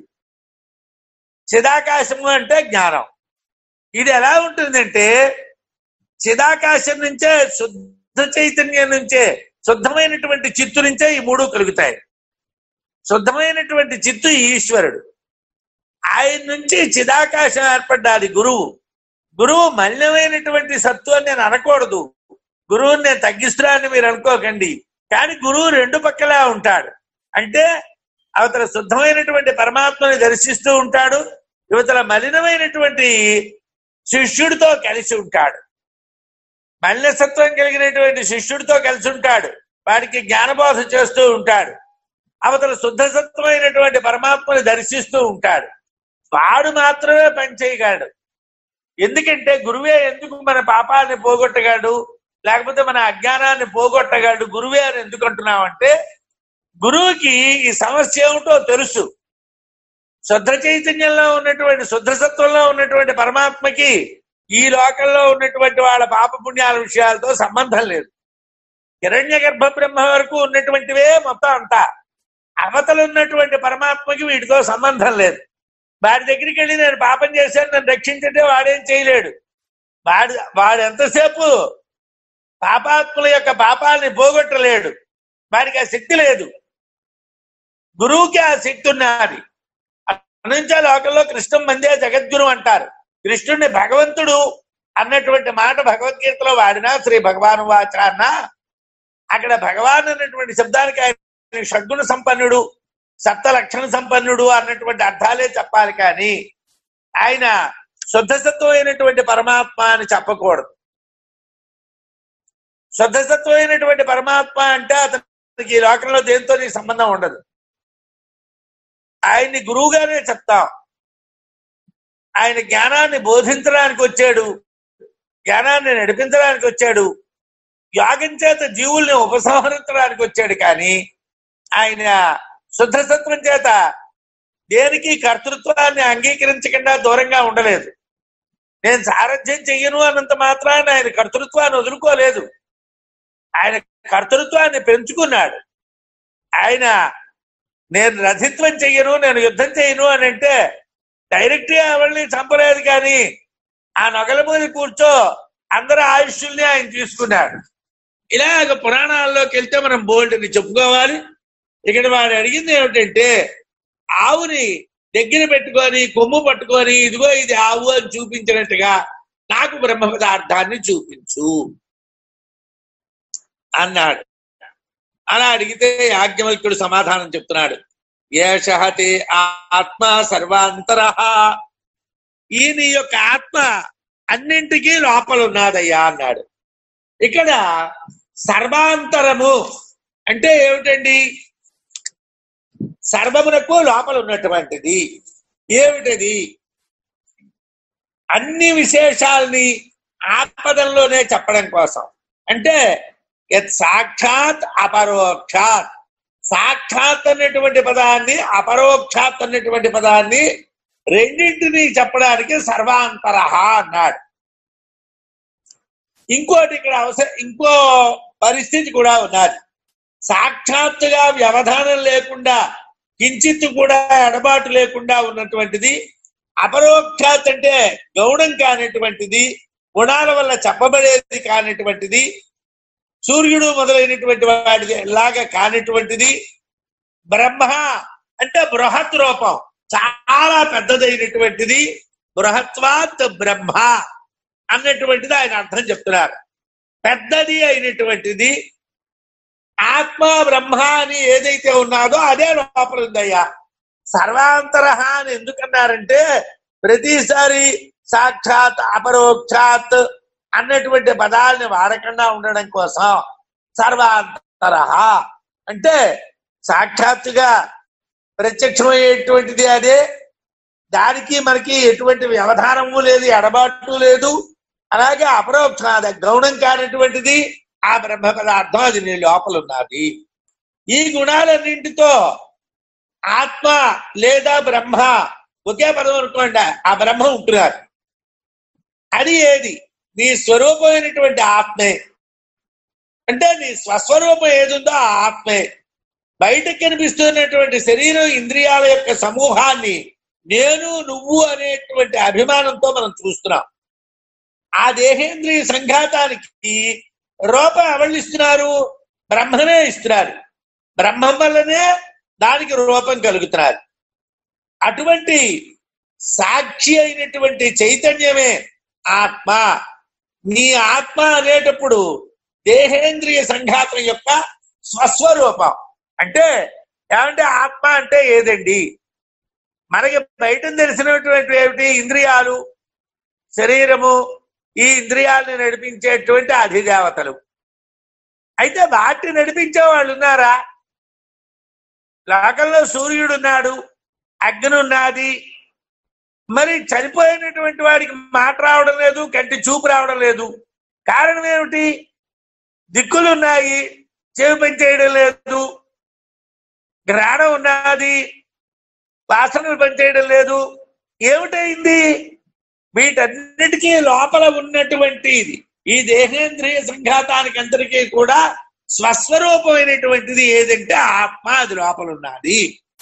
చిదాకాశము అంటే జ్ఞానం ఇది ఎలా ఉంటుందంటే చిదాకాశం నుంచే శుద్ధ చైతన్యం నుంచే శుద్ధమైనటువంటి చిత్తు నుంచే ఈ మూడు కలుగుతాయి శుద్ధమైనటువంటి చిత్తు ఈశ్వరుడు ఆయన నుంచి చిదాకాశం ఏర్పడ్డాది గురువు గురువు మలినమైనటువంటి సత్తు అని నేను అనకూడదు గురువుని నేను తగ్గిస్తున్నానని మీరు అనుకోకండి కానీ గురువు రెండు పక్కలా ఉంటాడు అంటే అవతల శుద్ధమైనటువంటి పరమాత్మని దర్శిస్తూ ఉంటాడు యువతల మలినమైనటువంటి శిష్యుడితో కలిసి ఉంటాడు మలినసత్వం కలిగినటువంటి శిష్యుడితో కలిసి ఉంటాడు వాడికి జ్ఞానబోధ చేస్తూ ఉంటాడు అవతల శుద్ధసత్వమైనటువంటి పరమాత్మని దర్శిస్తూ ఉంటాడు వాడు మాత్రమే పనిచేయగలడు ఎందుకంటే గురువే ఎందుకు మన పాపాన్ని పోగొట్టగాడు లేకపోతే మన అజ్ఞానాన్ని పోగొట్టగాడు గురువే అని ఎందుకు అంటున్నామంటే గురువుకి ఈ సమస్య ఏమిటో తెలుసు శుద్ధ చైతన్యంలో ఉన్నటువంటి శుద్ధ సత్వంలో ఉన్నటువంటి పరమాత్మకి ఈ లోకంలో ఉన్నటువంటి వాళ్ళ పాప పుణ్యాల విషయాలతో సంబంధం లేదు హిరణ్య గర్భ బ్రహ్మ వరకు ఉన్నటువంటివే మొత్తం అంతా అవతలు ఉన్నటువంటి పరమాత్మకి వీటితో సంబంధం లేదు వాడి దగ్గరికి వెళ్ళి నేను పాపం చేశాను నన్ను రక్షించంటే వాడేం చేయలేడు వాడు వాడు ఎంతసేపు పాపాత్ముల యొక్క పాపాలని పోగొట్టలేడు వాడికి ఆ శక్తి లేదు గురువుకి ఆ శక్తి ఉన్నది అనుంచే లోకంలో కృష్ణం మందే జగద్గురు అంటారు కృష్ణుడిని భగవంతుడు అన్నటువంటి మాట భగవద్గీతలో వాడినా శ్రీ భగవాన్ వాచ అన్న అక్కడ భగవాన్ అన్నటువంటి శబ్దానికి ఆయన షడ్గుణ సంపన్నుడు సప్త లక్షణ సంపన్నుడు అన్నటువంటి అర్థాలే చెప్పాలి కానీ ఆయన శుద్ధసత్వమైనటువంటి పరమాత్మ అని చెప్పకూడదు శుద్ధసత్వమైనటువంటి పరమాత్మ అంటే అతనికి ఈ లోకంలో దేంతో నీకు సంబంధం ఉండదు ఆయన్ని గురువుగానే చెప్తాం ఆయన జ్ఞానాన్ని బోధించడానికి వచ్చాడు జ్ఞానాన్ని నడిపించడానికి వచ్చాడు యాగం చేత జీవుల్ని ఉపసంహరించడానికి వచ్చాడు కానీ ఆయన శుద్ధసత్వం చేత దేనికి కర్తృత్వాన్ని అంగీకరించకుండా దూరంగా ఉండలేదు నేను సారథ్యం చెయ్యను అన్నంత మాత్రాన్ని ఆయన కర్తృత్వాన్ని వదులుకోలేదు ఆయన కర్తృత్వాన్ని పెంచుకున్నాడు ఆయన నేను రథిత్వం చెయ్యను నేను యుద్ధం చేయను అని అంటే డైరెక్ట్ గా ఎవరిని చంపలేదు కానీ ఆ నగల మీద కూర్చో అందరి ఆయుష్యుల్ని ఆయన తీసుకున్నాడు ఇలాగ పురాణాల్లోకి వెళ్తే మనం బోల్డ్ అని చెప్పుకోవాలి ఇక్కడ వాడు అడిగింది ఏమిటంటే ఆవుని దగ్గర పెట్టుకొని కొమ్ము పట్టుకొని ఇదిగో ఇది ఆవు అని చూపించినట్టుగా నాకు బ్రహ్మ పదార్థాన్ని చూపించు అన్నాడు అలా అడిగితే యాజ్ఞవల్కుడు సమాధానం చెప్తున్నాడు ఏషహతే ఆత్మ సర్వాంతర ఈ నీ యొక్క ఆత్మ అన్నింటికీ లోపల ఉన్నదయ్యా అన్నాడు ఇక్కడ సర్వాంతరము అంటే ఏమిటండి సర్వమునకు లోపల ఉన్నటువంటిది ఏమిటది అన్ని విశేషాల్ని ఆత్మదంలోనే చెప్పడం కోసం అంటే యత్ సాక్షాత్ అపరోక్షాత్ సాక్షాత్ అన్నటువంటి పదాన్ని అపరోక్షాత్ అన్నటువంటి పదాన్ని రెండింటిని చెప్పడానికి సర్వాంతర అన్నాడు ఇంకోటి ఇక్కడ అవసరం ఇంకో పరిస్థితి కూడా ఉన్నది సాక్షాత్తుగా వ్యవధానం లేకుండా కించిత్తు కూడా ఎడబాటు లేకుండా ఉన్నటువంటిది అపరోక్షాత్ అంటే గౌణం కానిటువంటిది గుణాల వల్ల చెప్పబడేది కానిటువంటిది సూర్యుడు మొదలైనటువంటి వాడిది లాగా కానిటువంటిది బ్రహ్మ అంటే బృహత్ రూపం చాలా పెద్దదైనటువంటిది బృహత్వాత్ బ్రహ్మ అన్నటువంటిది ఆయన అర్థం చెప్తున్నారు పెద్దది అయినటువంటిది ఆత్మ బ్రహ్మ అని ఏదైతే ఉన్నాదో అదే లోపల ఉందయ్యా సర్వాంతర అని ఎందుకన్నారంటే ప్రతిసారి సాక్షాత్ అపరోక్షాత్ అన్నటువంటి పదాలని వాడకుండా ఉండడం కోసం సర్వాంతర అంటే సాక్షాత్తుగా ప్రత్యక్షమయ్యేటువంటిది అదే దానికి మనకి ఎటువంటి వ్యవధానము లేదు ఎడబాటు లేదు అలాగే అపరోక్ష గౌణం కానటువంటిది ఆ బ్రహ్మ పదార్థం అది నీ లోపల ఉన్నది ఈ గుణాలన్నింటితో ఆత్మ లేదా బ్రహ్మ ఒకే పదం అనుకోండి ఆ బ్రహ్మ ఉంటున్నారు అది ఏది నీ స్వరూపమైనటువంటి ఆత్మే అంటే నీ స్వస్వరూపం ఏదుందో ఆ ఆత్మే బయటకు కనిపిస్తున్నటువంటి శరీరం ఇంద్రియాల యొక్క సమూహాన్ని నేను నువ్వు అనేటువంటి అభిమానంతో మనం చూస్తున్నాం ఆ దేహేంద్రియ సంఘాతానికి రూపం ఎవళ్ళు ఇస్తున్నారు బ్రహ్మమే ఇస్తున్నారు బ్రహ్మం వల్లనే దానికి రూపం కలుగుతున్నారు అటువంటి సాక్షి అయినటువంటి చైతన్యమే ఆత్మ నీ ఆత్మ అనేటప్పుడు దేహేంద్రియ సంఘాతం యొక్క స్వస్వరూపం అంటే ఏమంటే ఆత్మ అంటే ఏదండి మనకి బయట తెలిసినటువంటి ఏమిటి ఇంద్రియాలు శరీరము ఈ ఇంద్రియాలని నడిపించేటువంటి అధిదేవతలు అయితే వాటిని నడిపించే వాళ్ళు ఉన్నారా లోకంలో సూర్యుడు ఉన్నాడు అగ్ని ఉన్నది మరి చనిపోయినటువంటి వాడికి మాట రావడం లేదు కంటి చూపు రావడం లేదు కారణం ఏమిటి దిక్కులు ఉన్నాయి చెవి పనిచేయడం లేదు గ్రహణం ఉన్నది వాసనలు పనిచేయడం లేదు ఏమిటైంది వీటన్నిటికీ లోపల ఉన్నటువంటి ఇది ఈ దేహేంద్రియ సంఘాతానికి అందరికీ కూడా స్వస్వరూపమైనటువంటిది ఏదంటే ఆత్మ అది లోపల ఉన్నది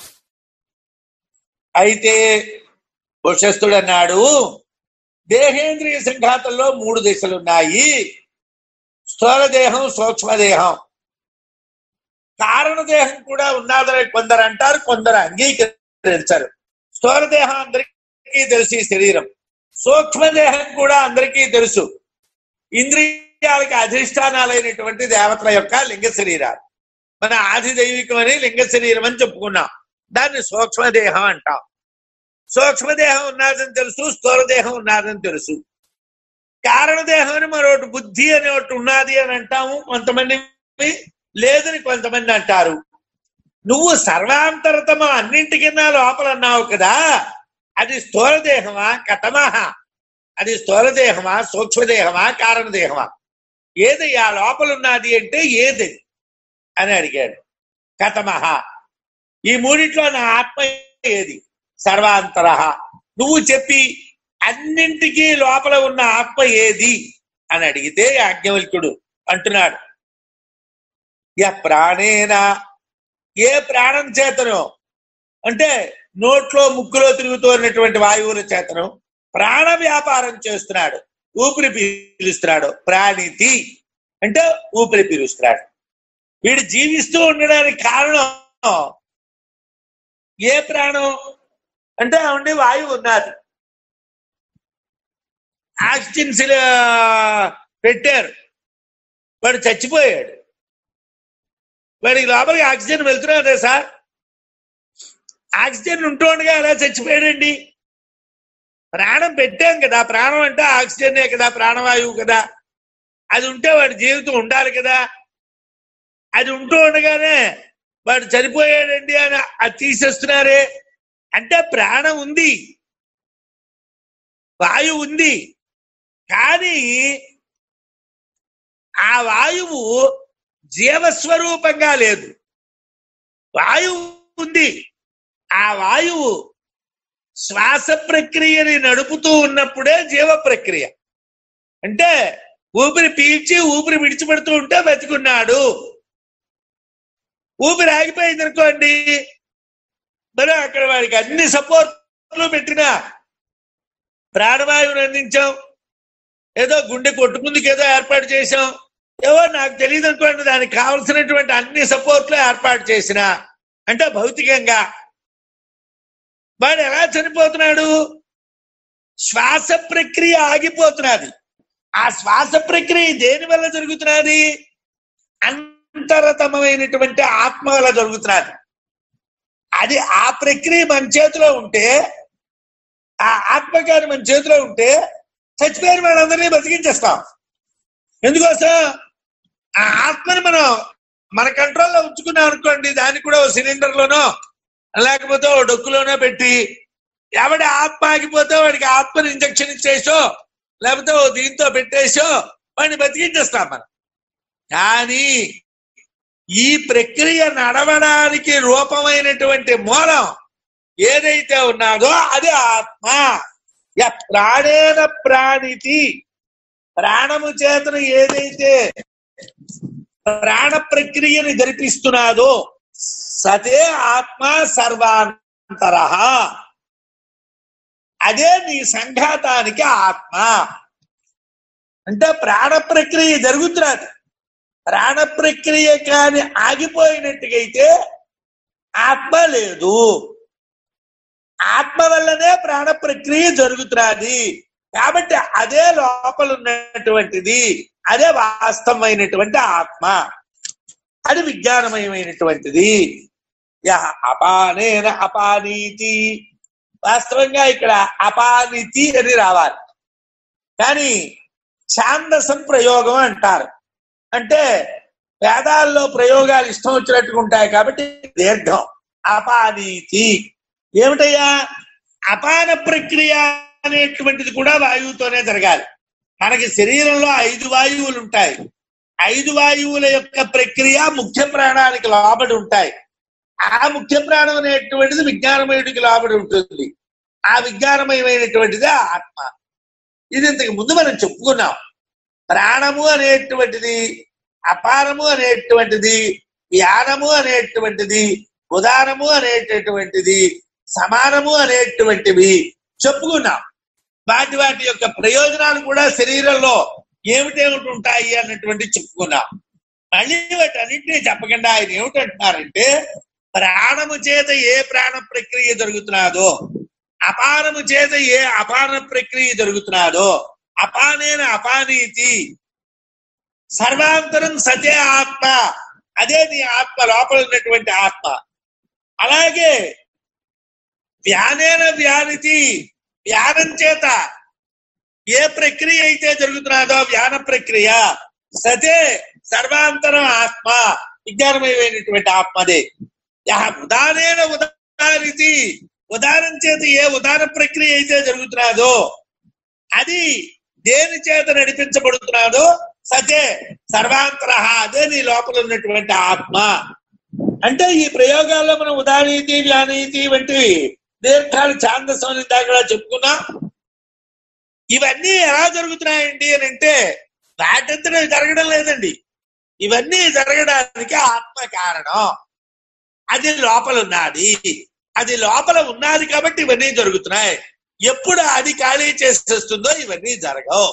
అయితే వశస్థుడు అన్నాడు దేహేంద్రియ సంఘాతంలో మూడు దిశలు ఉన్నాయి స్థూల దేహం సూక్ష్మదేహం కారణదేహం కూడా ఉన్నదని కొందరు అంటారు కొందరు అంగీకరించారు స్థూల దేహం అందరికీ తెలుసు ఈ శరీరం సూక్ష్మదేహం కూడా అందరికీ తెలుసు ఇంద్రియాలకి అధిష్టానాలైనటువంటి దేవతల యొక్క లింగ శరీరాలు మన ఆది దైవికం అని లింగ శరీరం అని చెప్పుకున్నాం దాన్ని సూక్ష్మదేహం అంటాం సూక్ష్మదేహం ఉన్నదని తెలుసు స్థూలదేహం ఉన్నదని తెలుసు కారణదేహం అని మరొకటి బుద్ధి అని ఒకటి ఉన్నది అని అంటాము కొంతమంది లేదని కొంతమంది అంటారు నువ్వు సర్వాంతరతమ అన్నింటికిన్నా లోపల అన్నావు కదా అది స్థూలదేహమా కథమహ అది స్థూలదేహమా సూక్ష్మదేహమా కారణదేహమా ఏది ఆ లోపల ఉన్నది అంటే ఏది అని అడిగాడు కథమహ ఈ మూడిట్లో నా ఆత్మ ఏది సర్వాంతర నువ్వు చెప్పి అన్నింటికీ లోపల ఉన్న ఆత్మ ఏది అని అడిగితే యాజ్ఞవల్కుడు అంటున్నాడు య ప్రాణేన ఏ ప్రాణం చేతనో అంటే నోట్లో ముక్కులో తిరుగుతున్నటువంటి వాయువుల చేతను ప్రాణ వ్యాపారం చేస్తున్నాడు ఊపిరి పీలుస్తున్నాడు ప్రాణితి అంటే ఊపిరి పీలుస్తున్నాడు వీడు జీవిస్తూ ఉండడానికి కారణం ఏ ప్రాణం అంటే ఉండి వాయువు ఉన్నది ఆక్సిజన్ సిలి పెట్టారు వాడు చచ్చిపోయాడు వాడికి లోపలికి ఆక్సిజన్ వెళ్తున్నదే సార్ ఆక్సిజన్ ఉంటుండగా ఎలా చచ్చిపోయాడండి ప్రాణం పెట్టాం కదా ప్రాణం అంటే ఆక్సిజనే కదా ప్రాణవాయువు కదా అది ఉంటే వాడి జీవితం ఉండాలి కదా అది ఉంటూ ఉండగానే వాడు చనిపోయాడండి అని అది తీసేస్తున్నారే అంటే ప్రాణం ఉంది వాయువు ఉంది కానీ ఆ వాయువు జీవస్వరూపంగా లేదు వాయువు ఉంది ఆ వాయువు శ్వాస ప్రక్రియని నడుపుతూ ఉన్నప్పుడే జీవ ప్రక్రియ అంటే ఊపిరి పీల్చి ఊపిరి విడిచిపెడుతూ ఉంటే బతికున్నాడు ఊపిరి ఆగిపోయింది అనుకోండి మరి అక్కడ వాడికి అన్ని సపోర్ట్లు పెట్టినా ప్రాణవాయువుని అందించాం ఏదో గుండె కొట్టుకుందుకు ఏదో ఏర్పాటు చేశాం ఏవో నాకు తెలియదు అనుకోండి దానికి కావలసినటువంటి అన్ని సపోర్ట్లు ఏర్పాటు చేసిన అంటే భౌతికంగా వాడు ఎలా చనిపోతున్నాడు శ్వాస ప్రక్రియ ఆగిపోతున్నది ఆ శ్వాస ప్రక్రియ దేని వల్ల జరుగుతున్నది అంతరతమైనటువంటి ఆత్మ వల్ల జరుగుతున్నది అది ఆ ప్రక్రియ మన చేతిలో ఉంటే ఆ ఆత్మకారి మన చేతిలో ఉంటే చచ్చిపోయిన వాళ్ళందరినీ బతికించేస్తాం ఎందుకోసం ఆ ఆత్మని మనం మన కంట్రోల్లో ఉంచుకున్నాం అనుకోండి దాన్ని కూడా ఓ సిలిండర్ లోనో లేకపోతే ఓ డొక్కులోనో పెట్టి ఎవడి ఆత్మ ఆగిపోతే వాడికి ఆత్మని ఇంజక్షన్ ఇచ్చేసో లేకపోతే ఓ దీంతో పెట్టేసో వాడిని బతికించేస్తాం మనం కానీ ఈ ప్రక్రియ నడవడానికి రూపమైనటువంటి మూలం ఏదైతే ఉన్నాదో అది ఆత్మ య ప్రాణేన ప్రాణితి ప్రాణము చేతను ఏదైతే ప్రాణ ప్రక్రియని జరిపిస్తున్నాదో సతే ఆత్మ సర్వాంతర అదే నీ సంఘాతానికి ఆత్మ అంటే ప్రాణ ప్రక్రియ జరుగుతున్నది ప్రాణ ప్రక్రియ కాని ఆగిపోయినట్టుగైతే ఆత్మ లేదు ఆత్మ వల్లనే ప్రాణ ప్రక్రియ జరుగుతున్నది కాబట్టి అదే లోపల ఉన్నటువంటిది అదే వాస్తవమైనటువంటి ఆత్మ అది విజ్ఞానమయమైనటువంటిది యః అపానేన అపానీతి వాస్తవంగా ఇక్కడ అపానితి అని రావాలి కానీ ఛాందసం ప్రయోగం అంటారు అంటే వేదాల్లో ప్రయోగాలు ఇష్టం వచ్చినట్టుగా ఉంటాయి కాబట్టి దీర్ఘం అపానీతి ఏమిటయ్యా అపాన ప్రక్రియ అనేటువంటిది కూడా వాయువుతోనే జరగాలి మనకి శరీరంలో ఐదు వాయువులు ఉంటాయి ఐదు వాయువుల యొక్క ప్రక్రియ ముఖ్య ప్రాణానికి లోబడి ఉంటాయి ఆ ముఖ్య ప్రాణం అనేటువంటిది విజ్ఞానమయుడికి లోబడి ఉంటుంది ఆ విజ్ఞానమయమైనటువంటిది ఆత్మ ఇది ఇంతకు ముందు మనం చెప్పుకున్నాం ప్రాణము అనేటువంటిది అపారము అనేటువంటిది ధ్యానము అనేటువంటిది ఉదానము అనేటటువంటిది సమానము అనేటువంటివి చెప్పుకున్నాం వాటి వాటి యొక్క ప్రయోజనాలు కూడా శరీరంలో ఏమిటేమిటి ఉంటాయి అన్నటువంటి చెప్పుకున్నాం మళ్ళీ వాటి అన్నింటినీ చెప్పకుండా ఆయన ఏమిటంటున్నారంటే ప్రాణము చేత ఏ ప్రాణ ప్రక్రియ జరుగుతున్నదో అపానము చేత ఏ అపాన ప్రక్రియ జరుగుతున్నదో అపానేన అపానీతి సర్వాంతరం సతే ఆత్మ అదే నీ ఆత్మ లోపల ఉన్నటువంటి ఆత్మ అలాగే వ్యానేన వ్యానితి వ్యానం చేత ఏ ప్రక్రియ అయితే జరుగుతున్నదో వ్యాన ప్రక్రియ సతే సర్వాంతరం ఆత్మ విజ్ఞానమయమైనటువంటి ఆత్మదే యహ ఉదానేన ఉదారితి ఉదానం చేత ఏ ఉదాన ప్రక్రియ అయితే జరుగుతున్నదో అది దేని చేత నడిపించబడుతున్నాడో సతే సర్వాంతర అదే నీ లోపల ఉన్నటువంటి ఆత్మ అంటే ఈ ప్రయోగాల్లో మనం ఉదానీతి వ్యానీతి వంటివి దీర్ఘాలు ఛాందసం దాకా చెప్పుకున్నాం ఇవన్నీ ఎలా జరుగుతున్నాయండి అని అంటే వాటంతట జరగడం లేదండి ఇవన్నీ జరగడానికి ఆత్మ కారణం అది లోపల ఉన్నది అది లోపల ఉన్నది కాబట్టి ఇవన్నీ జరుగుతున్నాయి ఎప్పుడు అది ఖాళీ చేసేస్తుందో ఇవన్నీ జరగవు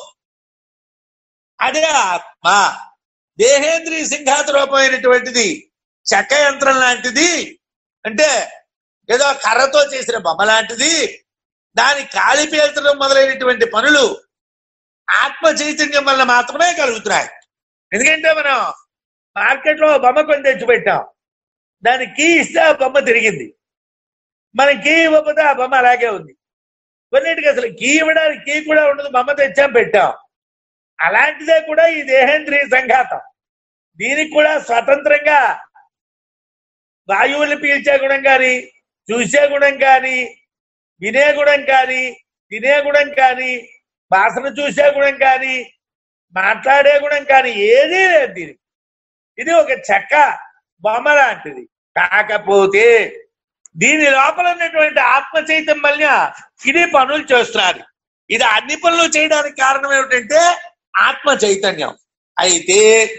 అదే ఆత్మ దేహేంద్రియ సింఘాత రూపమైనటువంటిది చెక్క యంత్రం లాంటిది అంటే ఏదో కర్రతో చేసిన బొమ్మ లాంటిది దాని కాలి పేల్చడం మొదలైనటువంటి పనులు ఆత్మ చైతన్యం వల్ల మాత్రమే కలుగుతున్నాయి ఎందుకంటే మనం మార్కెట్ లో బొమ్మ కొని తెచ్చి పెట్టాం దాని కీ ఇస్తే ఆ బొమ్మ తిరిగింది మనం కీ ఇవ్వకపోతే ఆ బొమ్మ అలాగే ఉంది కొన్నిటికి అసలు కీ ఇవ్వడానికి కీ కూడా ఉండదు బొమ్మ తెచ్చాం పెట్టాం అలాంటిదే కూడా ఈ దేహేంద్రియ సంఘాతం దీనికి కూడా స్వతంత్రంగా వాయువులు పీల్చే గుణం కానీ చూసే గుణం కానీ వినే గుణం కానీ తినే గుణం కానీ వాసన చూసే గుణం కానీ మాట్లాడే గుణం కానీ ఏదీ లేదు దీనికి ఇది ఒక చెక్క బొమ్మ లాంటిది కాకపోతే దీని లోపల ఉన్నటువంటి ఆత్మ చైతన్య ఇది పనులు చేస్తున్నది ఇది అన్ని పనులు చేయడానికి కారణం ఏమిటంటే ఆత్మ చైతన్యం అయితే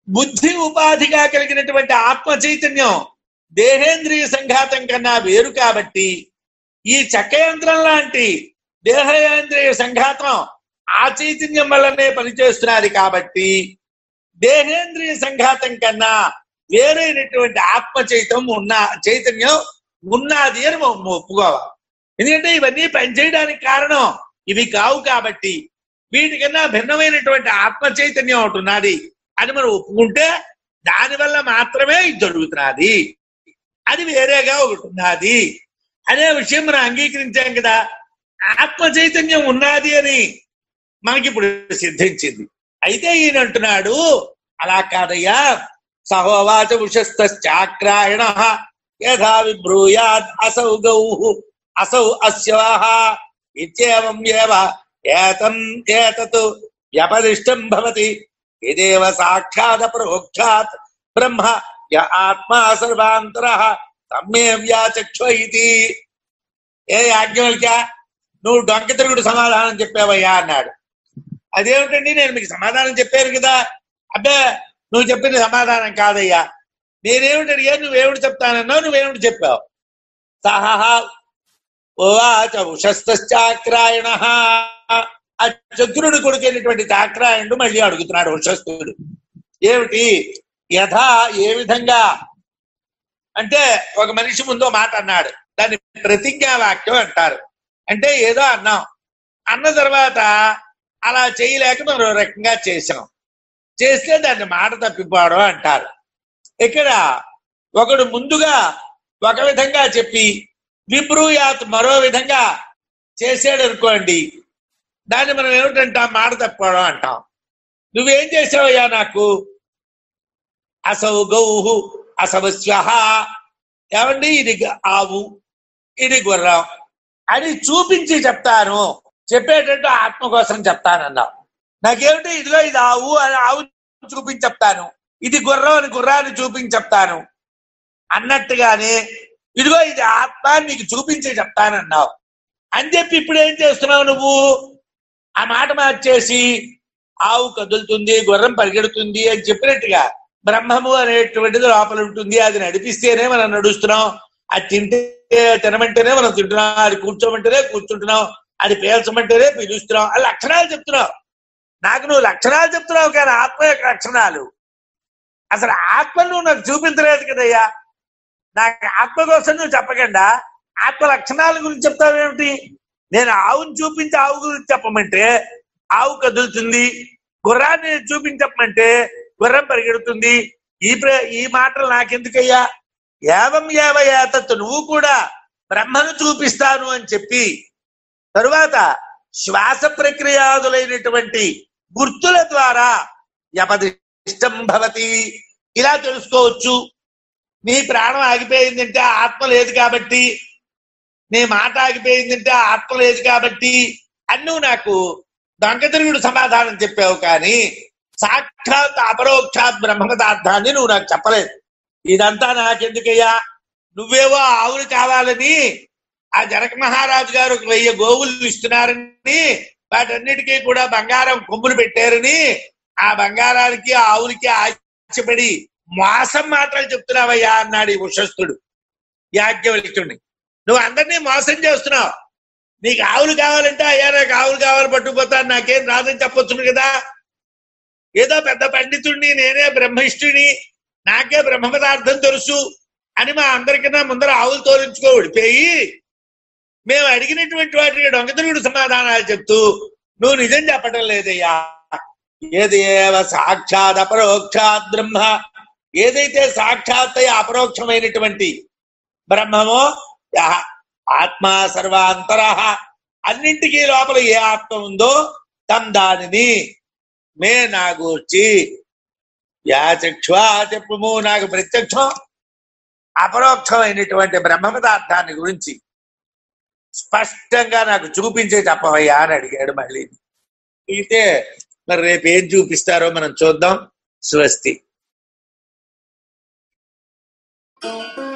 బుద్ధి ఉపాధిగా కలిగినటువంటి ఆత్మ చైతన్యం దేహేంద్రియ సంఘాతం కన్నా వేరు కాబట్టి ఈ చక్రయంత్రం లాంటి దేహేంద్రియ సంఘాతం ఆ చైతన్యం వల్లనే పనిచేస్తున్నది కాబట్టి దేహేంద్రియ సంఘాతం కన్నా వేరైనటువంటి ఆత్మ చైతన్యం ఉన్న చైతన్యం ఉన్నది అని మనం ఒప్పుకోవాలి ఎందుకంటే ఇవన్నీ పనిచేయడానికి కారణం ఇవి కావు కాబట్టి వీటికన్నా భిన్నమైనటువంటి ఆత్మ చైతన్యం ఒకటి ఉన్నది అని మనం ఒప్పుకుంటే దానివల్ల మాత్రమే ఇది జరుగుతున్నది అది వేరేగా ఒకటి ఉన్నది అనే విషయం మనం అంగీకరించాం కదా ఆత్మ చైతన్యం ఉన్నది అని మనకి ఇప్పుడు సిద్ధించింది అయితే ఈయన అంటున్నాడు అలా కాదయ్యా సహోవాచ ఉషశ్చాక్రాయణ యథా విబ్రూయాద్ అసౌ గౌ అసౌ అస్యవాహ ఇత్యేవం ఏవ ఏతం ఏతత్ వ్యపదిష్టం భవతి ఇదేవ సాక్షాద్ ప్రోక్షాత్ బ్రహ్మ య ఆత్మా సర్వాంతర తమ్మే వ్యాచక్ష ఇది ఏ యాజ్ఞవల్క్య నువ్వు డొంక తిరుగుడు సమాధానం చెప్పావయ్యా అన్నాడు అదేమిటండి నేను మీకు సమాధానం చెప్పాను కదా అబ్బే నువ్వు చెప్పింది సమాధానం కాదయ్యా నేనేమిటి అడిగా నువ్వేమిటి చెప్తానన్నావు నువ్వేమిటి చెప్పావు సహా ఓవాచ ఉషశ్చాక్రాయణ ఆ చక్రుడు కొడుకైనటువంటి చాక్రాయణుడు మళ్ళీ అడుగుతున్నాడు ఉషస్థుడు ఏమిటి యథా ఏ విధంగా అంటే ఒక మనిషి ముందో మాట అన్నాడు దాన్ని ప్రతిజ్ఞా వాక్యం అంటారు అంటే ఏదో అన్నాం అన్న తర్వాత అలా చేయలేక మరో రకంగా చేసాం చేస్తే దాన్ని మాట తప్పిపోవడం అంటారు ఇక్కడ ఒకడు ముందుగా ఒక విధంగా చెప్పి విబ్రూయాత్ మరో విధంగా చేసాడు అనుకోండి దాన్ని మనం ఏమిటంటాం మాట తప్పుకోవడం అంటాం నువ్వేం చేసావయ్యా నాకు అసౌ గౌహు అసవస్వ ఏమండి ఇది గ- ఆవు ఇది గుర్రం అని చూపించి చెప్తాను చెప్పేటట్టు ఆత్మ కోసం చెప్తానన్నావు నాకేమిటి ఇదిగో ఇది ఆవు అని ఆవు చూపించి చెప్తాను ఇది గుర్రం అని గుర్రాన్ని చూపించి చెప్తాను అన్నట్టుగానే ఇదిగో ఇది ఆత్మ అని నీకు చూపించి చెప్తానన్నావు అని చెప్పి ఇప్పుడు ఏం చేస్తున్నావు నువ్వు ఆ మాట మార్చేసి ఆవు కదులుతుంది గుర్రం పరిగెడుతుంది అని చెప్పినట్టుగా బ్రహ్మము అనేటువంటిది లోపల ఉంటుంది అది నడిపిస్తేనే మనం నడుస్తున్నాం అది తింటే తినమంటేనే మనం తింటున్నాం అది కూర్చోమంటేనే కూర్చుంటున్నాం అది పీల్చమంటేనే పీలుస్తున్నాం ఆ లక్షణాలు చెప్తున్నావు నాకు నువ్వు లక్షణాలు చెప్తున్నావు కానీ ఆత్మ యొక్క లక్షణాలు అసలు ఆత్మ నువ్వు నాకు చూపించలేదు కదయ్యా నాకు ఆత్మ కోసం నువ్వు చెప్పకుండా ఆత్మ లక్షణాల గురించి చెప్తావేమిటి నేను ఆవును చూపించి ఆవు గురించి చెప్పమంటే ఆవు కదులుతుంది గుర్రాన్ని చూపించి చెప్పమంటే గుర్రం పరిగెడుతుంది ఈ ప్ర ఈ మాటలు నాకెందుకయ్యా ఏవం ఏవ ఏతత్తు నువ్వు కూడా బ్రహ్మను చూపిస్తాను అని చెప్పి తరువాత శ్వాస ప్రక్రియాదులైనటువంటి గుర్తుల ద్వారా యపదిష్టం భవతి ఇలా తెలుసుకోవచ్చు నీ ప్రాణం ఆగిపోయిందంటే ఆత్మ లేదు కాబట్టి నీ మాట ఆగిపోయిందంటే ఆత్మ లేదు కాబట్టి అని నువ్వు నాకు దొంగతిరుగుడు సమాధానం చెప్పావు కానీ సాక్షాత్ అపరోక్షాత్ బ్రహ్మ పదార్థాన్ని నువ్వు నాకు చెప్పలేదు ఇదంతా నాకెందుకయ్యా నువ్వేవో ఆవులు కావాలని ఆ జనక మహారాజు గారు ఒక వెయ్యి గోవులు ఇస్తున్నారని వాటన్నిటికీ కూడా బంగారం కొమ్ములు పెట్టారని ఆ బంగారానికి ఆ ఆవులకి ఆశపడి మోసం మాటలు చెప్తున్నావయ్యా అన్నాడు ఈ ఉషస్థుడు యాజ్ఞవల్క్యుడిని నువ్వు అందరినీ మోసం చేస్తున్నావు నీకు ఆవులు కావాలంటే అయ్యా నాకు ఆవులు కావాలి పట్టుకుపోతాను నాకేం రాదని చెప్పొచ్చును కదా ఏదో పెద్ద పండితుడిని నేనే బ్రహ్మిష్ఠుని నాకే బ్రహ్మ పదార్థం తెలుసు అని మా అందరికన్నా ముందర ఆవులు తోలించుకో ఓడిపోయి మేము అడిగినటువంటి వాటికి దొంగతనుడు సమాధానాలు చెప్తూ నువ్వు నిజం చెప్పటం లేదయ్యా ఏదేవ సాక్షాత్ అపరోక్షాత్ బ్రహ్మ ఏదైతే సాక్షాత్ అపరోక్షమైనటువంటి బ్రహ్మమో యః ఆత్మ సర్వాంతర అన్నింటికీ లోపల ఏ ఆత్మ ఉందో తమ్ దానిని మే నా గూర్చి యాచక్ష్వా చెప్పుము నాకు ప్రత్యక్షం అపరోక్షమైనటువంటి బ్రహ్మ పదార్థాన్ని గురించి స్పష్టంగా నాకు చూపించే చెప్పవయ్యా అని అడిగాడు మళ్ళీ అయితే మరి రేపు ఏం చూపిస్తారో మనం చూద్దాం స్వస్తి